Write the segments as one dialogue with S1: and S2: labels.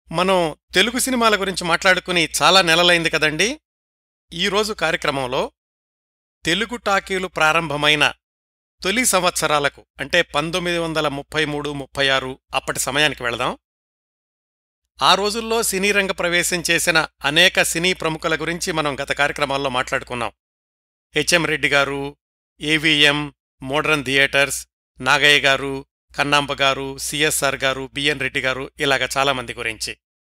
S1: మనం తెలుగు సినిమాల గురించి మాట్లాడుకుని చాలా నెలలైంది కదండి ఈరోజు కార్యక్రమంలో తెలుగు టాకీలు ప్రారంభమైన తొలి సంవత్సరాలకు అంటే పంతొమ్మిది వందల ముప్పై మూడు ముప్పై ఆరు అప్పటి సమయానికి వెళదాం ఆ రోజుల్లో సినీ రంగ ప్రవేశం చేసిన అనేక సినీ ప్రముఖుల గురించి మనం గత కార్యక్రమాల్లో మాట్లాడుకున్నాం హెచ్ఎం రెడ్డి గారు ఏవిఎం మోడర్న్ థియేటర్స్ నాగయ్య గారు కన్నాంబ గారు సిఎస్ఆర్ గారు బిఎన్ రెడ్డి గారు ఇలాగ చాలామంది గురించి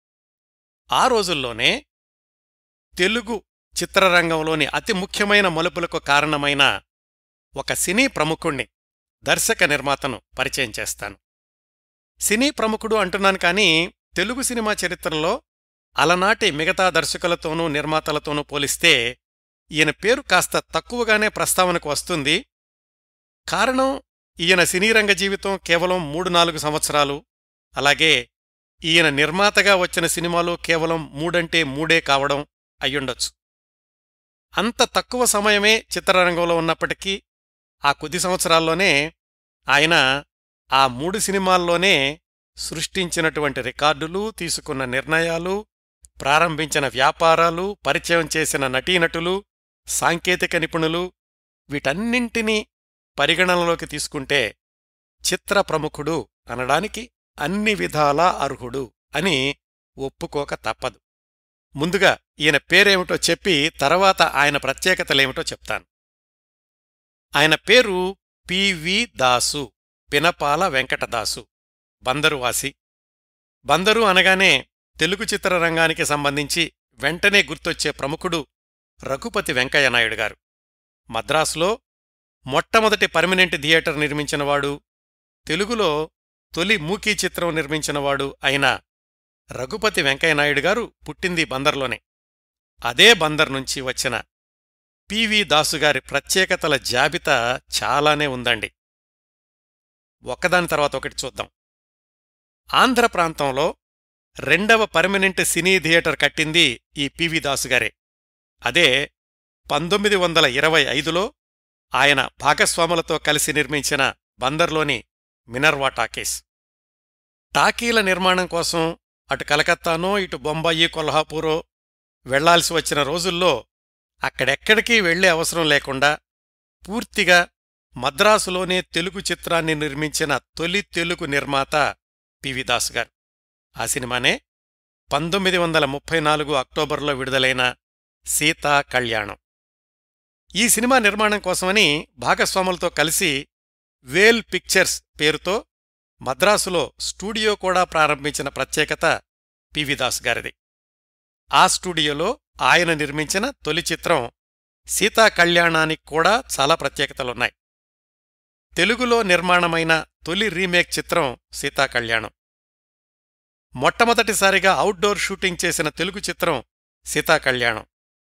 S1: ఆ రోజుల్లోనే తెలుగు చిత్రరంగంలోని అతి ముఖ్యమైన మలుపులకు కారణమైన ఒక సినీ ప్రముఖుణ్ణి దర్శక నిర్మాతను పరిచయం చేస్తాను సినీ ప్రముఖుడు అంటున్నాను కానీ తెలుగు సినిమా చరిత్రలో అలనాటి మిగతా దర్శకులతోనూ నిర్మాతలతోనూ పోలిస్తే ఈయన పేరు కాస్త తక్కువగానే ప్రస్తావనకు వస్తుంది కారణం ఈయన సినీరంగ జీవితం కేవలం మూడు నాలుగు సంవత్సరాలు అలాగే ఈయన నిర్మాతగా వచ్చిన సినిమాలు కేవలం మూడంటే మూడే కావడం అయ్యుండొచ్చు అంత తక్కువ సమయమే చిత్రరంగంలో ఉన్నప్పటికీ ఆ కొద్ది సంవత్సరాల్లోనే ఆయన ఆ మూడు సినిమాల్లోనే సృష్టించినటువంటి రికార్డులు తీసుకున్న నిర్ణయాలు ప్రారంభించిన వ్యాపారాలు పరిచయం చేసిన నటీనటులు సాంకేతిక నిపుణులు వీటన్నింటినీ పరిగణనలోకి తీసుకుంటే చిత్ర ప్రముఖుడు అనడానికి అన్ని విధాలా అర్హుడు అని ఒప్పుకోక తప్పదు ముందుగా ఈయన పేరేమిటో చెప్పి తర్వాత ఆయన ప్రత్యేకతలేమిటో చెప్తాను ఆయన పేరు పివి దాసు పినపాల వెంకటదాసు బందరువాసి బందరు అనగానే తెలుగు చిత్రరంగానికి సంబంధించి వెంటనే గుర్తొచ్చే ప్రముఖుడు రఘుపతి వెంకయ్యనాయుడు గారు మద్రాసులో మొట్టమొదటి పర్మనెంట్ థియేటర్ నిర్మించినవాడు తెలుగులో తొలి మూకీ చిత్రం నిర్మించినవాడు అయిన రఘుపతి వెంకయ్యనాయుడు గారు పుట్టింది బందర్లోనే అదే బందర్ నుంచి వచ్చిన పివి దాసుగారి ప్రత్యేకతల జాబితా చాలానే ఉందండి ఒక్కదాని తర్వాత ఒకటి చూద్దాం ఆంధ్ర ప్రాంతంలో రెండవ పర్మనెంట్ సినీ థియేటర్ కట్టింది ఈ పివి దాసుగారే అదే పంతొమ్మిది వందల ఇరవై ఐదులో ఆయన భాగస్వాములతో కలిసి నిర్మించిన బందర్లోని మినర్వా టాకీస్ టాకీల నిర్మాణం కోసం అటు కలకత్తానో ఇటు బొంబాయి కొల్హాపూరో వెళ్లాల్సి వచ్చిన రోజుల్లో అక్కడెక్కడికి వెళ్లే అవసరం లేకుండా పూర్తిగా మద్రాసులోనే తెలుగు చిత్రాన్ని నిర్మించిన తొలి తెలుగు నిర్మాత పివి దాస్ గారు ఆ సినిమానే పంతొమ్మిది వందల ముప్పై నాలుగు అక్టోబర్లో విడుదలైన సీతా కళ్యాణం ఈ సినిమా నిర్మాణం కోసమని భాగస్వాములతో కలిసి వేల్ పిక్చర్స్ పేరుతో మద్రాసులో స్టూడియో కూడా ప్రారంభించిన ప్రత్యేకత పివి దాస్ గారిది ఆ స్టూడియోలో ఆయన నిర్మించిన తొలి చిత్రం సీతా కళ్యాణానికి కూడా చాలా ప్రత్యేకతలున్నాయి తెలుగులో నిర్మాణమైన తొలి రీమేక్ చిత్రం సీతా కళ్యాణం మొట్టమొదటిసారిగా అవుట్డోర్ షూటింగ్ చేసిన తెలుగు చిత్రం సీతా కళ్యాణం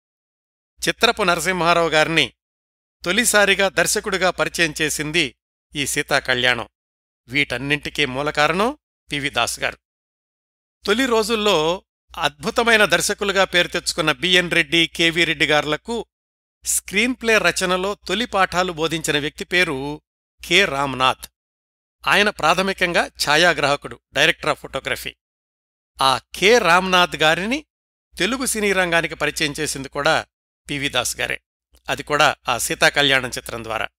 S1: చిత్రపు నరసింహారావు గారిని తొలిసారిగా దర్శకుడిగా పరిచయం చేసింది ఈ సీతా కళ్యాణం వీటన్నింటికీ మూలకారణం పివి దాస్ గారు తొలి రోజుల్లో అద్భుతమైన దర్శకులుగా పేరు తెచ్చుకున్న బిఎన్ రెడ్డి కెవి రెడ్డి గార్లకు స్క్రీన్ ప్లే రచనలో తొలి పాఠాలు బోధించిన వ్యక్తి పేరు కె రామ్నాథ్ ఆయన ప్రాథమికంగా ఛాయాగ్రాహకుడు డైరెక్టర్ ఆఫ్ ఫోటోగ్రఫీ ఆ కె రామ్నాథ్ గారిని తెలుగు సినీ రంగానికి పరిచయం చేసింది కూడా పివి దాస్ గారే అది కూడా ఆ సీతా కళ్యాణం చిత్రం ద్వారా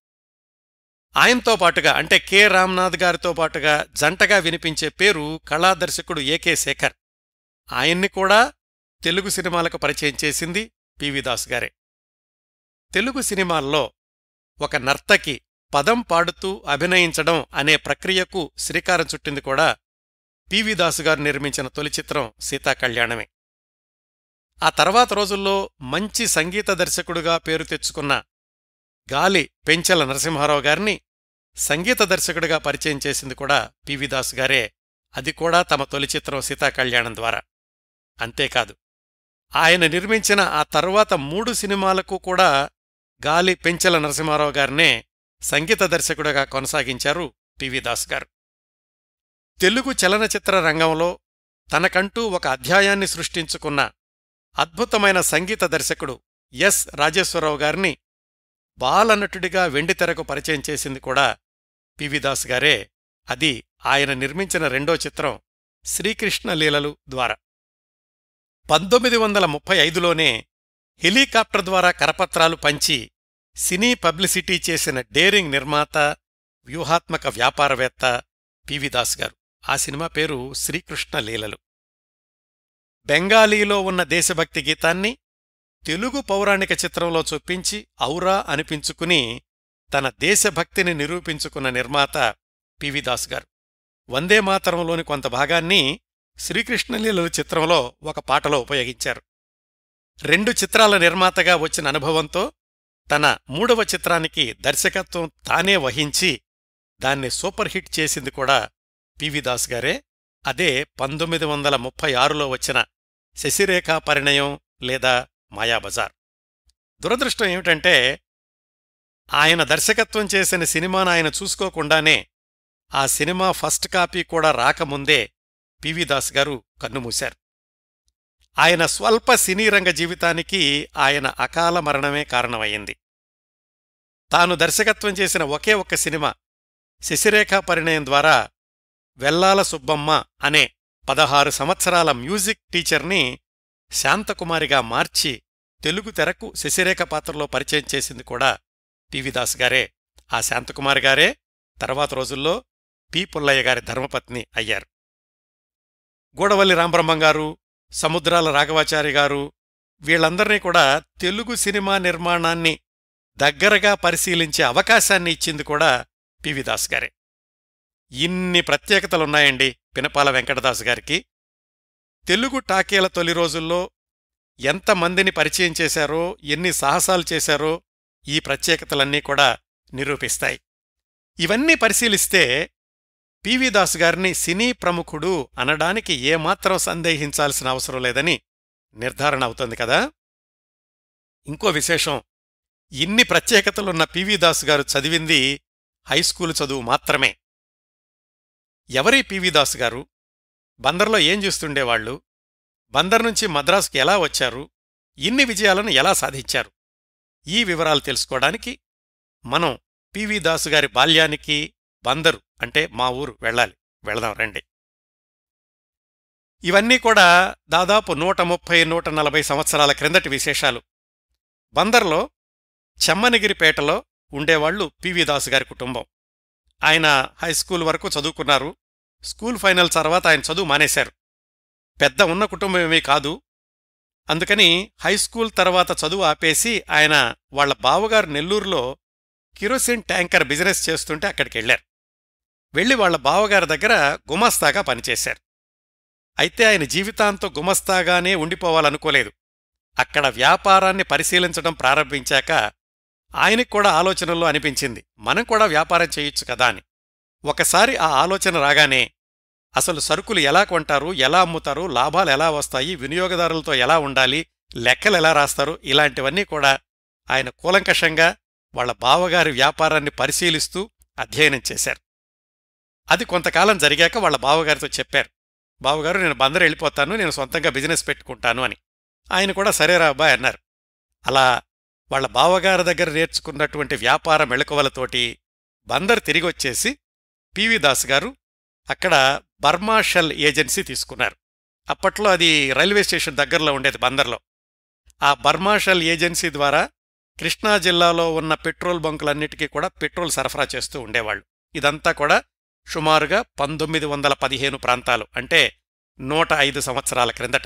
S1: ఆయనతో పాటుగా అంటే కె రామ్నాథ్ గారితో పాటుగా జంటగా వినిపించే పేరు కళాదర్శకుడు ఏకే శేఖర్ ఆయన్ని కూడా తెలుగు సినిమాలకు పరిచయం చేసింది పివి దాస్ గారే తెలుగు సినిమాల్లో ఒక నర్తకి పదం పాడుతూ అభినయించడం అనే ప్రక్రియకు శ్రీకారం చుట్టింది కూడా పివి దాసు గారు నిర్మించిన తొలి చిత్రం సీతా కళ్యాణమే ఆ తర్వాత రోజుల్లో మంచి సంగీత దర్శకుడుగా పేరు తెచ్చుకున్న గాలి పెంచెల నరసింహారావు గారిని సంగీత దర్శకుడిగా పరిచయం చేసింది కూడా పివి దాసు గారే అది కూడా తమ తొలి చిత్రం సీతా కళ్యాణం ద్వారా అంతేకాదు ఆయన నిర్మించిన ఆ తరువాత మూడు సినిమాలకు కూడా గాలి పెంచెల నరసింహారావు గారినే సంగీత దర్శకుడిగా కొనసాగించారు పివి దాస్ గారు తెలుగు చలనచిత్ర రంగంలో తనకంటూ ఒక అధ్యాయాన్ని సృష్టించుకున్న అద్భుతమైన సంగీత దర్శకుడు ఎస్ రాజేశ్వరరావు గారిని బాలనటుడిగా వెండితెరకు పరిచయం చేసింది కూడా పివి దాస్ గారే అది ఆయన నిర్మించిన రెండో చిత్రం శ్రీకృష్ణ లీలలు ద్వారా పంతొమ్మిది వందల ముప్పై ఐదులోనే హెలికాప్టర్ ద్వారా కరపత్రాలు పంచి సినీ పబ్లిసిటీ చేసిన డేరింగ్ నిర్మాత వ్యూహాత్మక వ్యాపారవేత్త పివి దాస్ గారు ఆ సినిమా పేరు శ్రీకృష్ణ లీలలు బెంగాలీలో ఉన్న దేశభక్తి గీతాన్ని తెలుగు పౌరాణిక చిత్రంలో చొప్పించి ఔరా అనిపించుకుని తన దేశభక్తిని నిరూపించుకున్న నిర్మాత పివి దాస్ గారు వందే మాతరంలోని కొంత భాగాన్ని శ్రీకృష్ణలీలలు చిత్రంలో ఒక పాటలో ఉపయోగించారు రెండు చిత్రాల నిర్మాతగా వచ్చిన అనుభవంతో తన మూడవ చిత్రానికి దర్శకత్వం తానే వహించి దాన్ని సూపర్ హిట్ చేసింది కూడా పివి దాస్ గారే అదే పంతొమ్మిది వందల ముప్పై ఆరులో వచ్చిన శశిరేఖా పరిణయం లేదా మాయాబజార్ దురదృష్టం ఏమిటంటే ఆయన దర్శకత్వం చేసిన సినిమాను ఆయన చూసుకోకుండానే ఆ సినిమా ఫస్ట్ కాపీ కూడా రాకముందే పివి దాస్ గారు కన్నుమూశారు ఆయన స్వల్ప సినీ రంగ జీవితానికి ఆయన అకాల మరణమే కారణమయ్యింది తాను దర్శకత్వం చేసిన ఒకే ఒక్క సినిమా శశిరేఖా పరిణయం ద్వారా వెల్లాల సుబ్బమ్మ అనే పదహారు సంవత్సరాల మ్యూజిక్ టీచర్ని శాంతకుమారిగా మార్చి తెలుగు తెరకు శశిరేఖ పాత్రలో పరిచయం చేసింది కూడా పివి దాస్ గారే ఆ శాంతకుమారి గారే తర్వాత రోజుల్లో పి పుల్లయ్య గారి ధర్మపత్ని అయ్యారు గూడవల్లి రాంబ్రహ్మం గారు సముద్రాల రాఘవాచారి గారు వీళ్ళందర్నీ కూడా తెలుగు సినిమా నిర్మాణాన్ని దగ్గరగా పరిశీలించే అవకాశాన్ని ఇచ్చింది కూడా పివి దాస్ గారే ఇన్ని ప్రత్యేకతలున్నాయండి పినపాల వెంకటదాస్ గారికి తెలుగు టాకీల తొలి రోజుల్లో ఎంతమందిని పరిచయం చేశారో ఎన్ని సాహసాలు చేశారో ఈ ప్రత్యేకతలన్నీ కూడా నిరూపిస్తాయి ఇవన్నీ పరిశీలిస్తే పివి దాస్ గారిని సినీ ప్రముఖుడు అనడానికి ఏమాత్రం సందేహించాల్సిన అవసరం లేదని నిర్ధారణ అవుతోంది కదా ఇంకో విశేషం ఇన్ని ప్రత్యేకతలున్న పివి దాస్ గారు చదివింది హైస్కూలు చదువు మాత్రమే ఎవరి పివి దాస్ గారు బందర్లో ఏం చేస్తుండేవాళ్లు బందర్ నుంచి మద్రాసుకి ఎలా వచ్చారు ఇన్ని విజయాలను ఎలా సాధించారు ఈ వివరాలు తెలుసుకోవడానికి మనం పివి దాసు గారి బాల్యానికి బందరు అంటే మా ఊరు వెళ్ళాలి వెళదాం రండి ఇవన్నీ కూడా దాదాపు నూట ముప్పై నూట నలభై సంవత్సరాల క్రిందటి విశేషాలు బందర్లో చెమ్మనిగిరిపేటలో ఉండేవాళ్లు పివి దాసు గారి కుటుంబం ఆయన హైస్కూల్ వరకు చదువుకున్నారు స్కూల్ ఫైనల్ తర్వాత ఆయన చదువు మానేశారు పెద్ద ఉన్న కుటుంబం ఏమీ కాదు అందుకని హైస్కూల్ తర్వాత చదువు ఆపేసి ఆయన వాళ్ల బావగారు నెల్లూరులో కిరోసిన్ ట్యాంకర్ బిజినెస్ చేస్తుంటే అక్కడికెళ్లారు వెళ్లి వాళ్ల బావగారి దగ్గర గుమస్తాగా పనిచేశారు అయితే ఆయన జీవితాంతం గుమస్తాగానే ఉండిపోవాలనుకోలేదు అక్కడ వ్యాపారాన్ని పరిశీలించడం ప్రారంభించాక ఆయనకు కూడా ఆలోచనల్లో అనిపించింది మనం కూడా వ్యాపారం చేయొచ్చు కదా అని ఒకసారి ఆ ఆలోచన రాగానే అసలు సరుకులు ఎలా కొంటారు ఎలా అమ్ముతారు లాభాలు ఎలా వస్తాయి వినియోగదారులతో ఎలా ఉండాలి లెక్కలు ఎలా రాస్తారు ఇలాంటివన్నీ కూడా ఆయన కూలంకషంగా వాళ్ల బావగారి వ్యాపారాన్ని పరిశీలిస్తూ అధ్యయనం చేశారు అది కొంతకాలం జరిగాక వాళ్ళ బావగారితో చెప్పారు బావగారు నేను బందరు వెళ్ళిపోతాను నేను సొంతంగా బిజినెస్ పెట్టుకుంటాను అని ఆయన కూడా సరేరా అబ్బాయి అన్నారు అలా వాళ్ల బావగారి దగ్గర నేర్చుకున్నటువంటి వ్యాపార మెళకువలతోటి బందర్ తిరిగొచ్చేసి పివి దాస్ గారు అక్కడ బర్మా షెల్ ఏజెన్సీ తీసుకున్నారు అప్పట్లో అది రైల్వే స్టేషన్ దగ్గరలో ఉండేది బందర్లో ఆ బర్మా షెల్ ఏజెన్సీ ద్వారా కృష్ణా జిల్లాలో ఉన్న పెట్రోల్ బంకులన్నిటికీ కూడా పెట్రోల్ సరఫరా చేస్తూ ఉండేవాళ్లు ఇదంతా కూడా సుమారుగా పంతొమ్మిది వందల పదిహేను ప్రాంతాలు అంటే నూట ఐదు సంవత్సరాల క్రిందట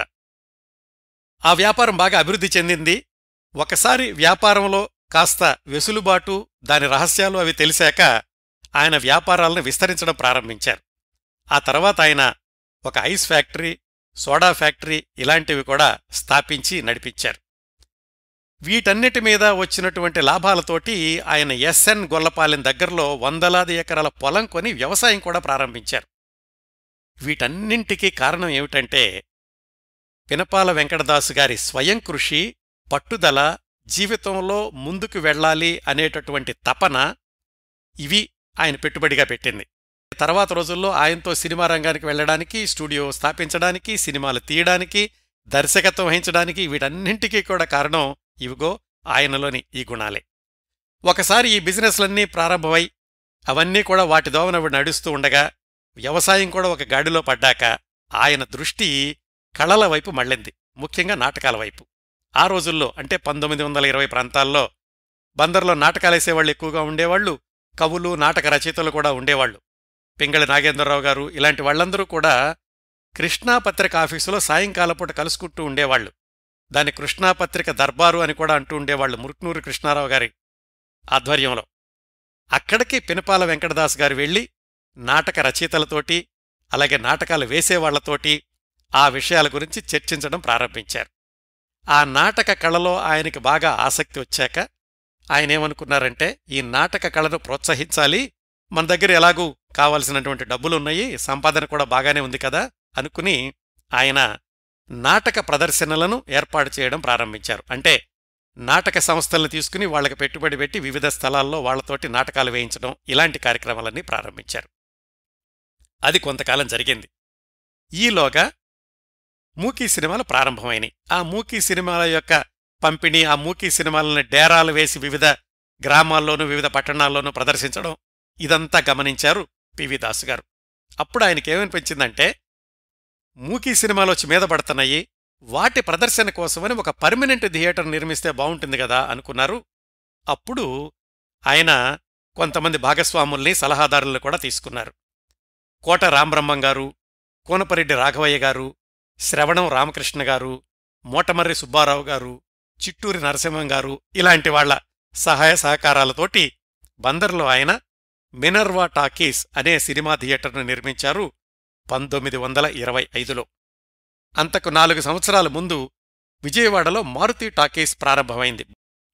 S1: ఆ వ్యాపారం బాగా అభివృద్ధి చెందింది ఒకసారి వ్యాపారంలో కాస్త వెసులుబాటు దాని రహస్యాలు అవి తెలిసాక ఆయన వ్యాపారాలను విస్తరించడం ప్రారంభించారు ఆ తర్వాత ఆయన ఒక ఐస్ ఫ్యాక్టరీ సోడా ఫ్యాక్టరీ ఇలాంటివి కూడా స్థాపించి నడిపించారు వీటన్నిటి మీద వచ్చినటువంటి లాభాలతోటి ఆయన ఎస్ఎన్ గొల్లపాలెం దగ్గరలో వందలాది ఎకరాల పొలం కొని వ్యవసాయం కూడా ప్రారంభించారు వీటన్నింటికీ కారణం ఏమిటంటే పినపాల వెంకటదాసు గారి స్వయం కృషి పట్టుదల జీవితంలో ముందుకు వెళ్ళాలి అనేటటువంటి తపన ఇవి ఆయన పెట్టుబడిగా పెట్టింది తర్వాత రోజుల్లో ఆయనతో సినిమా రంగానికి వెళ్ళడానికి స్టూడియో స్థాపించడానికి సినిమాలు తీయడానికి దర్శకత్వం వహించడానికి వీటన్నింటికీ కూడా కారణం ఇవిగో ఆయనలోని ఈ గుణాలే ఒకసారి ఈ బిజినెస్లన్నీ ప్రారంభమై అవన్నీ కూడా వాటి దోవన నడుస్తూ ఉండగా వ్యవసాయం కూడా ఒక గాడిలో పడ్డాక ఆయన దృష్టి కళల వైపు మళ్ళింది ముఖ్యంగా నాటకాల వైపు ఆ రోజుల్లో అంటే పంతొమ్మిది వందల ఇరవై ప్రాంతాల్లో బందర్లో నాటకాలేసేవాళ్ళు ఎక్కువగా ఉండేవాళ్ళు కవులు నాటక రచయితలు కూడా ఉండేవాళ్ళు పింగళి నాగేంద్రరావు గారు ఇలాంటి వాళ్ళందరూ కూడా కృష్ణాపత్రిక ఆఫీసులో సాయంకాలపూట కలుసుకుంటూ ఉండేవాళ్ళు దాని కృష్ణాపత్రిక దర్బారు అని కూడా అంటూ ఉండేవాళ్ళు మురుక్నూరు కృష్ణారావు గారి ఆధ్వర్యంలో అక్కడికి పినపాల వెంకటదాస్ గారు వెళ్ళి నాటక రచయితలతోటి అలాగే నాటకాలు వేసేవాళ్లతోటి ఆ విషయాల గురించి చర్చించడం ప్రారంభించారు ఆ నాటక కళలో ఆయనకి బాగా ఆసక్తి వచ్చాక ఆయనేమనుకున్నారంటే ఈ నాటక కళను ప్రోత్సహించాలి మన దగ్గర ఎలాగూ కావలసినటువంటి డబ్బులున్నాయి సంపాదన కూడా బాగానే ఉంది కదా అనుకుని ఆయన నాటక ప్రదర్శనలను ఏర్పాటు చేయడం ప్రారంభించారు అంటే నాటక సంస్థలను తీసుకుని వాళ్ళకి పెట్టుబడి పెట్టి వివిధ స్థలాల్లో వాళ్లతోటి నాటకాలు వేయించడం ఇలాంటి కార్యక్రమాలన్నీ ప్రారంభించారు అది కొంతకాలం జరిగింది ఈలోగా మూకీ సినిమాలు ప్రారంభమైనాయి ఆ మూకీ సినిమాల యొక్క పంపిణీ ఆ మూకీ సినిమాలను డేరాలు వేసి వివిధ గ్రామాల్లోనూ వివిధ పట్టణాల్లోనూ ప్రదర్శించడం ఇదంతా గమనించారు పివి దాసు గారు అప్పుడు ఆయనకేమనిపించిందంటే మూకీ సినిమాలు వచ్చి మీద పడుతున్నాయి వాటి ప్రదర్శన కోసమని ఒక పర్మనెంట్ థియేటర్ నిర్మిస్తే బావుంటుంది కదా అనుకున్నారు అప్పుడు ఆయన కొంతమంది భాగస్వాముల్ని సలహాదారులను కూడా తీసుకున్నారు కోట రామబ్రహ్మం గారు కోనపరెడ్డి రాఘవయ్య గారు శ్రవణం రామకృష్ణ గారు మోటమర్రి సుబ్బారావు గారు చిట్టూరి నరసింహం గారు ఇలాంటి వాళ్ల సహాయ సహకారాలతోటి బందర్లో ఆయన మినర్వా టాకీస్ అనే సినిమా థియేటర్ను నిర్మించారు పంతొమ్మిది వందల ఇరవై ఐదులో అంతకు నాలుగు సంవత్సరాల ముందు విజయవాడలో మారుతి టాకీస్ ప్రారంభమైంది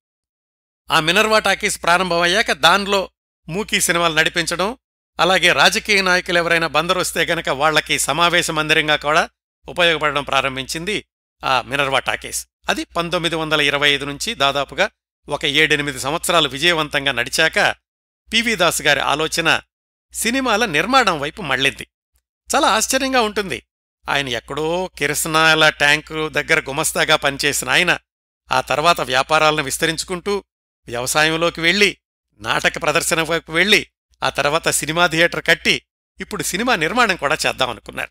S1: ఆ మినర్వా టాకీస్ ప్రారంభమయ్యాక దానిలో మూకీ సినిమాలు నడిపించడం అలాగే రాజకీయ నాయకులు ఎవరైనా బందరొస్తే గనక వాళ్లకి సమావేశ మందిరంగా కూడా ఉపయోగపడడం ప్రారంభించింది ఆ మినర్వా టాకీస్ అది పంతొమ్మిది వందల ఇరవై ఐదు నుంచి దాదాపుగా ఒక ఏడెనిమిది సంవత్సరాలు విజయవంతంగా నడిచాక పివి దాస్ గారి ఆలోచన సినిమాల నిర్మాణం వైపు మళ్ళింది చాలా ఆశ్చర్యంగా ఉంటుంది ఆయన ఎక్కడో కిరసనాల ట్యాంకు దగ్గర గుమస్తాగా పనిచేసిన ఆయన ఆ తర్వాత వ్యాపారాలను విస్తరించుకుంటూ వ్యవసాయంలోకి వెళ్ళి నాటక ప్రదర్శన వైపు వెళ్ళి ఆ తర్వాత సినిమా థియేటర్ కట్టి ఇప్పుడు సినిమా నిర్మాణం కూడా చేద్దామనుకున్నారు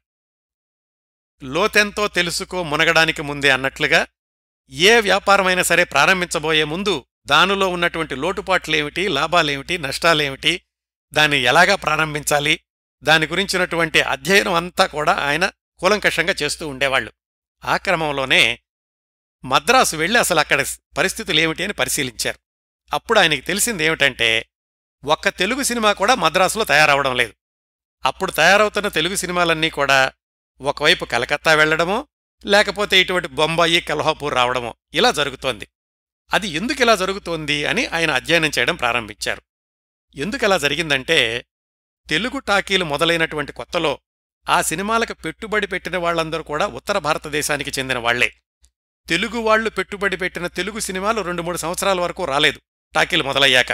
S1: లోతెంతో తెలుసుకో మునగడానికి ముందే అన్నట్లుగా ఏ వ్యాపారమైనా సరే ప్రారంభించబోయే ముందు దానిలో ఉన్నటువంటి లోటుపాట్లేమిటి లాభాలేమిటి నష్టాలేమిటి దాన్ని ఎలాగా ప్రారంభించాలి దాని గురించినటువంటి అధ్యయనం అంతా కూడా ఆయన కూలంకషంగా చేస్తూ ఉండేవాళ్లు ఆ క్రమంలోనే మద్రాసు వెళ్ళి అసలు అక్కడ పరిస్థితులేమిటి అని పరిశీలించారు అప్పుడు ఆయనకి తెలిసిందేమిటంటే ఒక్క తెలుగు సినిమా కూడా మద్రాసులో తయారవడం లేదు అప్పుడు తయారవుతున్న తెలుగు సినిమాలన్నీ కూడా ఒకవైపు కలకత్తా వెళ్లడమో లేకపోతే ఇటువంటి బొంబాయి కల్హాపూర్ రావడమో ఇలా జరుగుతోంది అది ఎందుకిలా జరుగుతోంది అని ఆయన అధ్యయనం చేయడం ప్రారంభించారు ఎందుకలా జరిగిందంటే తెలుగు టాకీలు మొదలైనటువంటి కొత్తలో ఆ సినిమాలకు పెట్టుబడి పెట్టిన వాళ్లందరూ కూడా ఉత్తర భారతదేశానికి చెందిన వాళ్లే తెలుగు వాళ్లు పెట్టుబడి పెట్టిన తెలుగు సినిమాలు రెండు మూడు సంవత్సరాల వరకు రాలేదు టాకీలు మొదలయ్యాక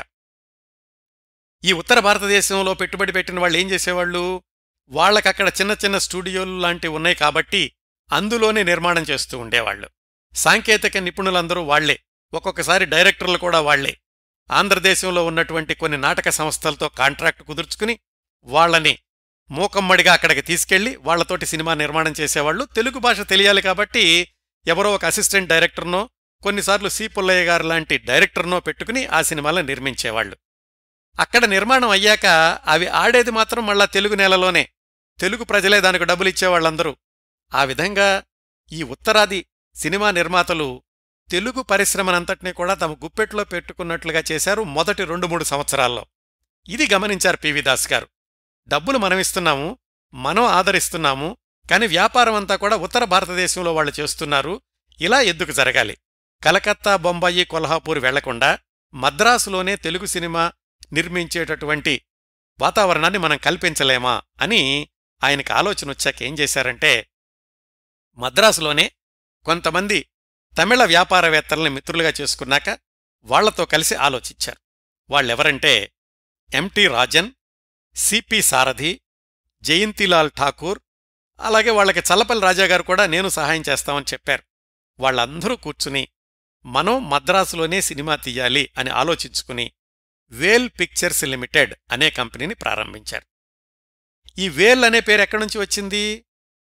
S1: ఈ ఉత్తర భారతదేశంలో పెట్టుబడి పెట్టిన వాళ్ళు ఏం చేసేవాళ్ళు వాళ్లకక్కడ చిన్న చిన్న స్టూడియోలు లాంటివి ఉన్నాయి కాబట్టి అందులోనే నిర్మాణం చేస్తూ ఉండేవాళ్లు సాంకేతిక నిపుణులందరూ వాళ్లే ఒక్కొక్కసారి డైరెక్టర్లు కూడా వాళ్లే ఆంధ్రదేశంలో ఉన్నటువంటి కొన్ని నాటక సంస్థలతో కాంట్రాక్ట్ కుదుర్చుకుని వాళ్లని మూకమ్మడిగా అక్కడికి తీసుకెళ్లి వాళ్లతోటి సినిమా నిర్మాణం చేసేవాళ్లు తెలుగు భాష తెలియాలి కాబట్టి ఎవరో ఒక అసిస్టెంట్ డైరెక్టర్నో కొన్నిసార్లు సి పుల్లయ్య గారు లాంటి డైరెక్టర్నో పెట్టుకుని ఆ సినిమాలను నిర్మించేవాళ్లు అక్కడ నిర్మాణం అయ్యాక అవి ఆడేది మాత్రం మళ్ళా తెలుగు నేలలోనే తెలుగు ప్రజలే దానికి డబ్బులిచ్చేవాళ్లందరూ ఆ విధంగా ఈ ఉత్తరాది సినిమా నిర్మాతలు తెలుగు పరిశ్రమనంతటినీ కూడా తమ గుప్పెట్లో పెట్టుకున్నట్లుగా చేశారు మొదటి రెండు మూడు సంవత్సరాల్లో ఇది గమనించారు పివి దాస్ గారు డబ్బులు మనమిస్తున్నాము మనం ఆదరిస్తున్నాము కాని వ్యాపారం అంతా కూడా ఉత్తర భారతదేశంలో వాళ్ళు చేస్తున్నారు ఇలా ఎందుకు జరగాలి కలకత్తా బొంబాయి కొల్హాపూర్ వెళ్లకుండా మద్రాసులోనే తెలుగు సినిమా నిర్మించేటటువంటి వాతావరణాన్ని మనం కల్పించలేమా అని ఆయనకు ఆలోచన వచ్చాక ఏం చేశారంటే మద్రాసులోనే కొంతమంది తమిళ వ్యాపారవేత్తల్ని మిత్రులుగా చేసుకున్నాక వాళ్లతో కలిసి ఆలోచించారు వాళ్ళెవరంటే ఎంటి రాజన్ సిపి సారథి జయంతిలాల్ ఠాకూర్ అలాగే వాళ్ళకి చల్లపల్లి రాజాగారు కూడా నేను సహాయం చేస్తామని చెప్పారు వాళ్ళందరూ కూర్చుని మనం మద్రాసులోనే సినిమా తీయాలి అని ఆలోచించుకుని వేల్ పిక్చర్స్ లిమిటెడ్ అనే కంపెనీని ప్రారంభించారు ఈ వేల్ అనే పేరు ఎక్కడి నుంచి వచ్చింది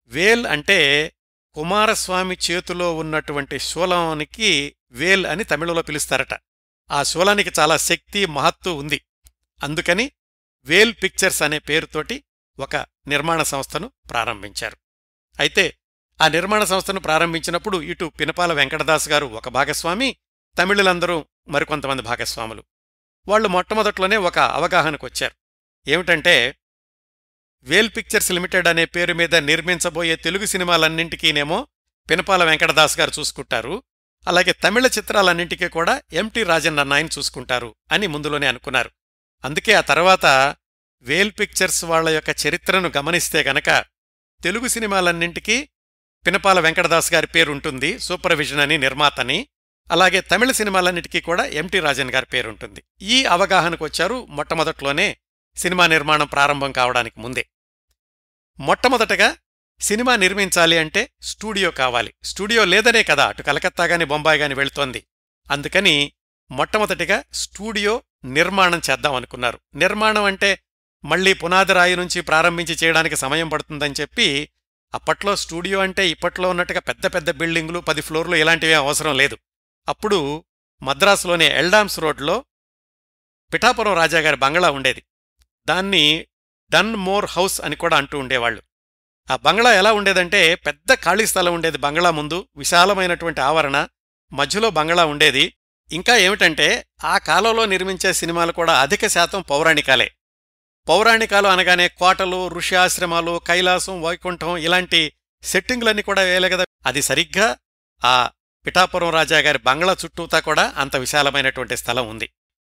S1: వేల్ అంటే కుమారస్వామి చేతిలో ఉన్నటువంటి శూలానికి వేల్ అని తమిళంలో పిలుస్తారట ఆ శూలానికి చాలా శక్తి మహత్తు ఉంది అందుకని వేల్ పిక్చర్స్ అనే పేరుతోటి ఒక నిర్మాణ సంస్థను ప్రారంభించారు అయితే ఆ నిర్మాణ సంస్థను ప్రారంభించినప్పుడు ఇటు పినపాల వెంకటదాస్ గారు ఒక భాగస్వామి తమిళులందరూ మరికొంతమంది భాగస్వాములు వాళ్ళు మొట్టమొదట్లోనే ఒక అవగాహనకొచ్చారు ఏమిటంటే వేల్ పిక్చర్స్ లిమిటెడ్ అనే పేరు మీద నిర్మించబోయే తెలుగు సినిమాలన్నింటికీనేమో పినపాల వెంకటదాస్ గారు చూసుకుంటారు అలాగే తమిళ చిత్రాలన్నింటికీ కూడా ఎంటి రాజన్ అన్నాయని చూసుకుంటారు అని ముందులోనే అనుకున్నారు అందుకే ఆ తర్వాత వేల్ పిక్చర్స్ వాళ్ల యొక్క చరిత్రను గమనిస్తే గనక తెలుగు సినిమాలన్నింటికీ పినపాల వెంకటదాస్ గారి పేరుంటుంది సూపర్విజన్ అని నిర్మాతని అలాగే తమిళ సినిమాలన్నిటికీ కూడా ఎంటి రాజన్ గారి పేరుంటుంది ఈ అవగాహనకు వచ్చారు మొట్టమొదట్లోనే సినిమా నిర్మాణం ప్రారంభం కావడానికి ముందే మొట్టమొదటగా సినిమా నిర్మించాలి అంటే స్టూడియో కావాలి స్టూడియో లేదనే కదా అటు కలకత్తా గాని బొంబాయి గాని వెళుతోంది అందుకని మొట్టమొదటిగా స్టూడియో నిర్మాణం చేద్దాం అనుకున్నారు నిర్మాణం అంటే మళ్లీ పునాది రాయి నుంచి ప్రారంభించి చేయడానికి సమయం పడుతుందని చెప్పి అప్పట్లో స్టూడియో అంటే ఇప్పట్లో ఉన్నట్టుగా పెద్ద పెద్ద బిల్డింగులు పది ఫ్లోర్లు ఇలాంటివి అవసరం లేదు అప్పుడు మద్రాసులోని ఎల్డామ్స్ రోడ్లో పిఠాపురం రాజాగారి బంగ్లా ఉండేది దాన్ని డన్ మోర్ హౌస్ అని కూడా అంటూ ఉండేవాళ్లు ఆ బంగ్లా ఎలా ఉండేదంటే పెద్ద ఖాళీ స్థలం ఉండేది బంగ్లా ముందు విశాలమైనటువంటి ఆవరణ మధ్యలో బంగ్లా ఉండేది ఇంకా ఏమిటంటే ఆ కాలంలో నిర్మించే సినిమాలు కూడా అధిక శాతం పౌరాణికాలే పౌరాణికాలు అనగానే కోటలు ఋషి ఆశ్రమాలు కైలాసం వైకుంఠం ఇలాంటి సెట్టింగులన్నీ కూడా వేయలే కదా అది సరిగ్గా ఆ పిఠాపురం రాజాగారి బంగ్లా చుట్టూతా కూడా అంత విశాలమైనటువంటి స్థలం ఉంది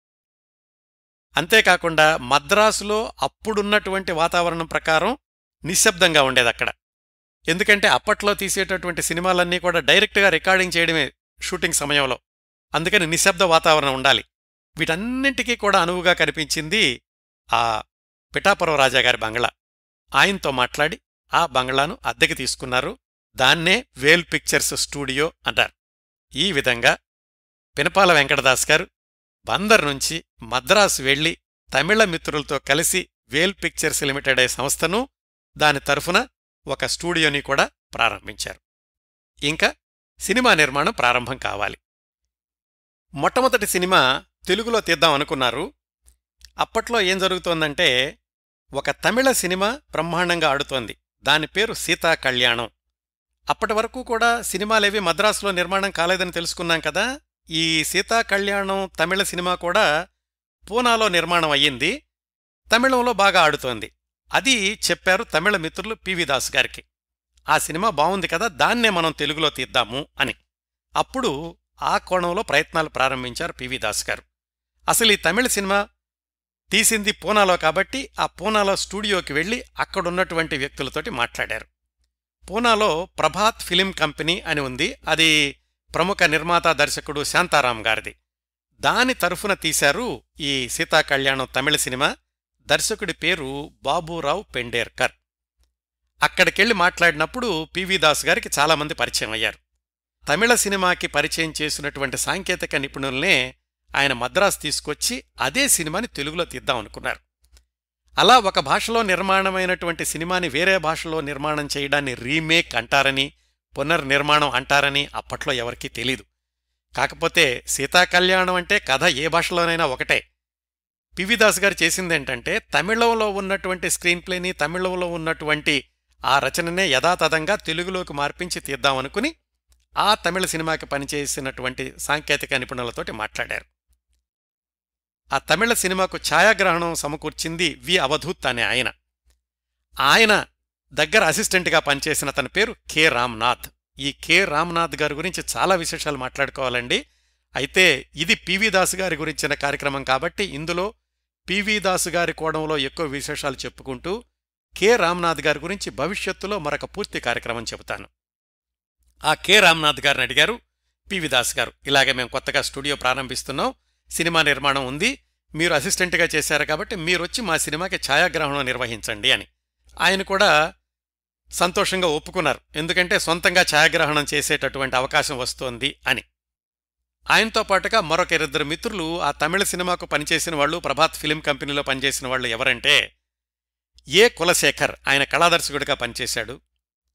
S1: అంతేకాకుండా మద్రాసులో అప్పుడున్నటువంటి వాతావరణం ప్రకారం నిశ్శబ్దంగా ఉండేది అక్కడ ఎందుకంటే అప్పట్లో తీసేటటువంటి సినిమాలన్నీ కూడా డైరెక్ట్గా రికార్డింగ్ చేయడమే షూటింగ్ సమయంలో అందుకని నిశ్శబ్ద వాతావరణం ఉండాలి వీటన్నింటికీ కూడా అనువుగా కనిపించింది ఆ పిఠాపురం రాజాగారి బంగ్లా ఆయనతో మాట్లాడి ఆ బంగ్లాను అద్దెకి తీసుకున్నారు దాన్నే వేల్ పిక్చర్స్ స్టూడియో అంటారు ఈ విధంగా పినపాల వెంకటదాస్ గారు బందర్ నుంచి మద్రాసు వెళ్లి తమిళ మిత్రులతో కలిసి వేల్ పిక్చర్స్ లిమిటెడ్ అనే సంస్థను దాని తరఫున ఒక స్టూడియోని కూడా ప్రారంభించారు ఇంకా సినిమా నిర్మాణం ప్రారంభం కావాలి మొట్టమొదటి సినిమా తెలుగులో తీద్దాం అనుకున్నారు అప్పట్లో ఏం జరుగుతోందంటే ఒక తమిళ సినిమా బ్రహ్మాండంగా ఆడుతోంది దాని పేరు సీతా కళ్యాణం అప్పటి వరకు కూడా సినిమాలేవి మద్రాసులో నిర్మాణం కాలేదని తెలుసుకున్నాం కదా ఈ సీతా కళ్యాణం తమిళ సినిమా కూడా పూనాలో నిర్మాణం అయ్యింది తమిళంలో బాగా ఆడుతోంది అది చెప్పారు తమిళ మిత్రులు పివి దాస్ గారికి ఆ సినిమా బావుంది కదా దాన్నే మనం తెలుగులో తీద్దాము అని అప్పుడు ఆ కోణంలో ప్రయత్నాలు ప్రారంభించారు పివి దాస్ గారు అసలు ఈ తమిళ సినిమా తీసింది పూనాలో కాబట్టి ఆ పూనాలో స్టూడియోకి వెళ్లి అక్కడున్నటువంటి వ్యక్తులతోటి మాట్లాడారు పూనాలో ప్రభాత్ ఫిలిం కంపెనీ అని ఉంది అది ప్రముఖ నిర్మాత దర్శకుడు శాంతారాం గారిది దాని తరఫున తీశారు ఈ సీతా కళ్యాణం తమిళ సినిమా దర్శకుడి పేరు బాబూరావు పెండేర్కర్ అక్కడికెళ్లి మాట్లాడినప్పుడు పివి దాస్ గారికి చాలామంది పరిచయం అయ్యారు తమిళ సినిమాకి పరిచయం చేసినటువంటి సాంకేతిక నిపుణుల్నే ఆయన మద్రాసు తీసుకొచ్చి అదే సినిమాని తెలుగులో తీద్దాం అనుకున్నారు అలా ఒక భాషలో నిర్మాణమైనటువంటి సినిమాని వేరే భాషలో నిర్మాణం చేయడాన్ని రీమేక్ అంటారని పునర్నిర్మాణం అంటారని అప్పట్లో ఎవరికీ తెలీదు కాకపోతే సీతాకళ్యాణం అంటే కథ ఏ భాషలోనైనా ఒకటే పివిదాస్ గారు చేసిందేంటంటే తమిళంలో ఉన్నటువంటి స్క్రీన్ ప్లేని తమిళంలో ఉన్నటువంటి ఆ రచననే యథాతథంగా తెలుగులోకి మార్పించి తీద్దామనుకుని ఆ తమిళ సినిమాకి పనిచేసినటువంటి సాంకేతిక నిపుణులతోటి మాట్లాడారు ఆ తమిళ సినిమాకు ఛాయాగ్రహణం సమకూర్చింది వి అవధూత్ అనే ఆయన ఆయన దగ్గర అసిస్టెంట్గా పనిచేసిన తన పేరు కె రామ్నాథ్ ఈ కె రామ్నాథ్ గారి గురించి చాలా విశేషాలు మాట్లాడుకోవాలండి అయితే ఇది పివి దాసు గారి గురించిన కార్యక్రమం కాబట్టి ఇందులో పివి దాసు గారి కోణంలో ఎక్కువ విశేషాలు చెప్పుకుంటూ కె రామ్నాథ్ గారి గురించి భవిష్యత్తులో మరొక పూర్తి కార్యక్రమం చెబుతాను ఆ కె రామ్నాథ్ గారిని అడిగారు పివి దాస్ గారు ఇలాగే మేము కొత్తగా స్టూడియో ప్రారంభిస్తున్నాం సినిమా నిర్మాణం ఉంది మీరు అసిస్టెంట్గా చేశారు కాబట్టి మీరొచ్చి మా సినిమాకి ఛాయాగ్రహణం నిర్వహించండి అని ఆయన కూడా సంతోషంగా ఒప్పుకున్నారు ఎందుకంటే సొంతంగా ఛాయాగ్రహణం చేసేటటువంటి అవకాశం వస్తోంది అని ఆయనతో పాటుగా మరొక ఇద్దరు మిత్రులు ఆ తమిళ సినిమాకు పనిచేసిన వాళ్ళు ప్రభాత్ ఫిలిం కంపెనీలో పనిచేసిన వాళ్ళు ఎవరంటే ఏ కులశేఖర్ ఆయన కళాదర్శకుడిగా పనిచేశాడు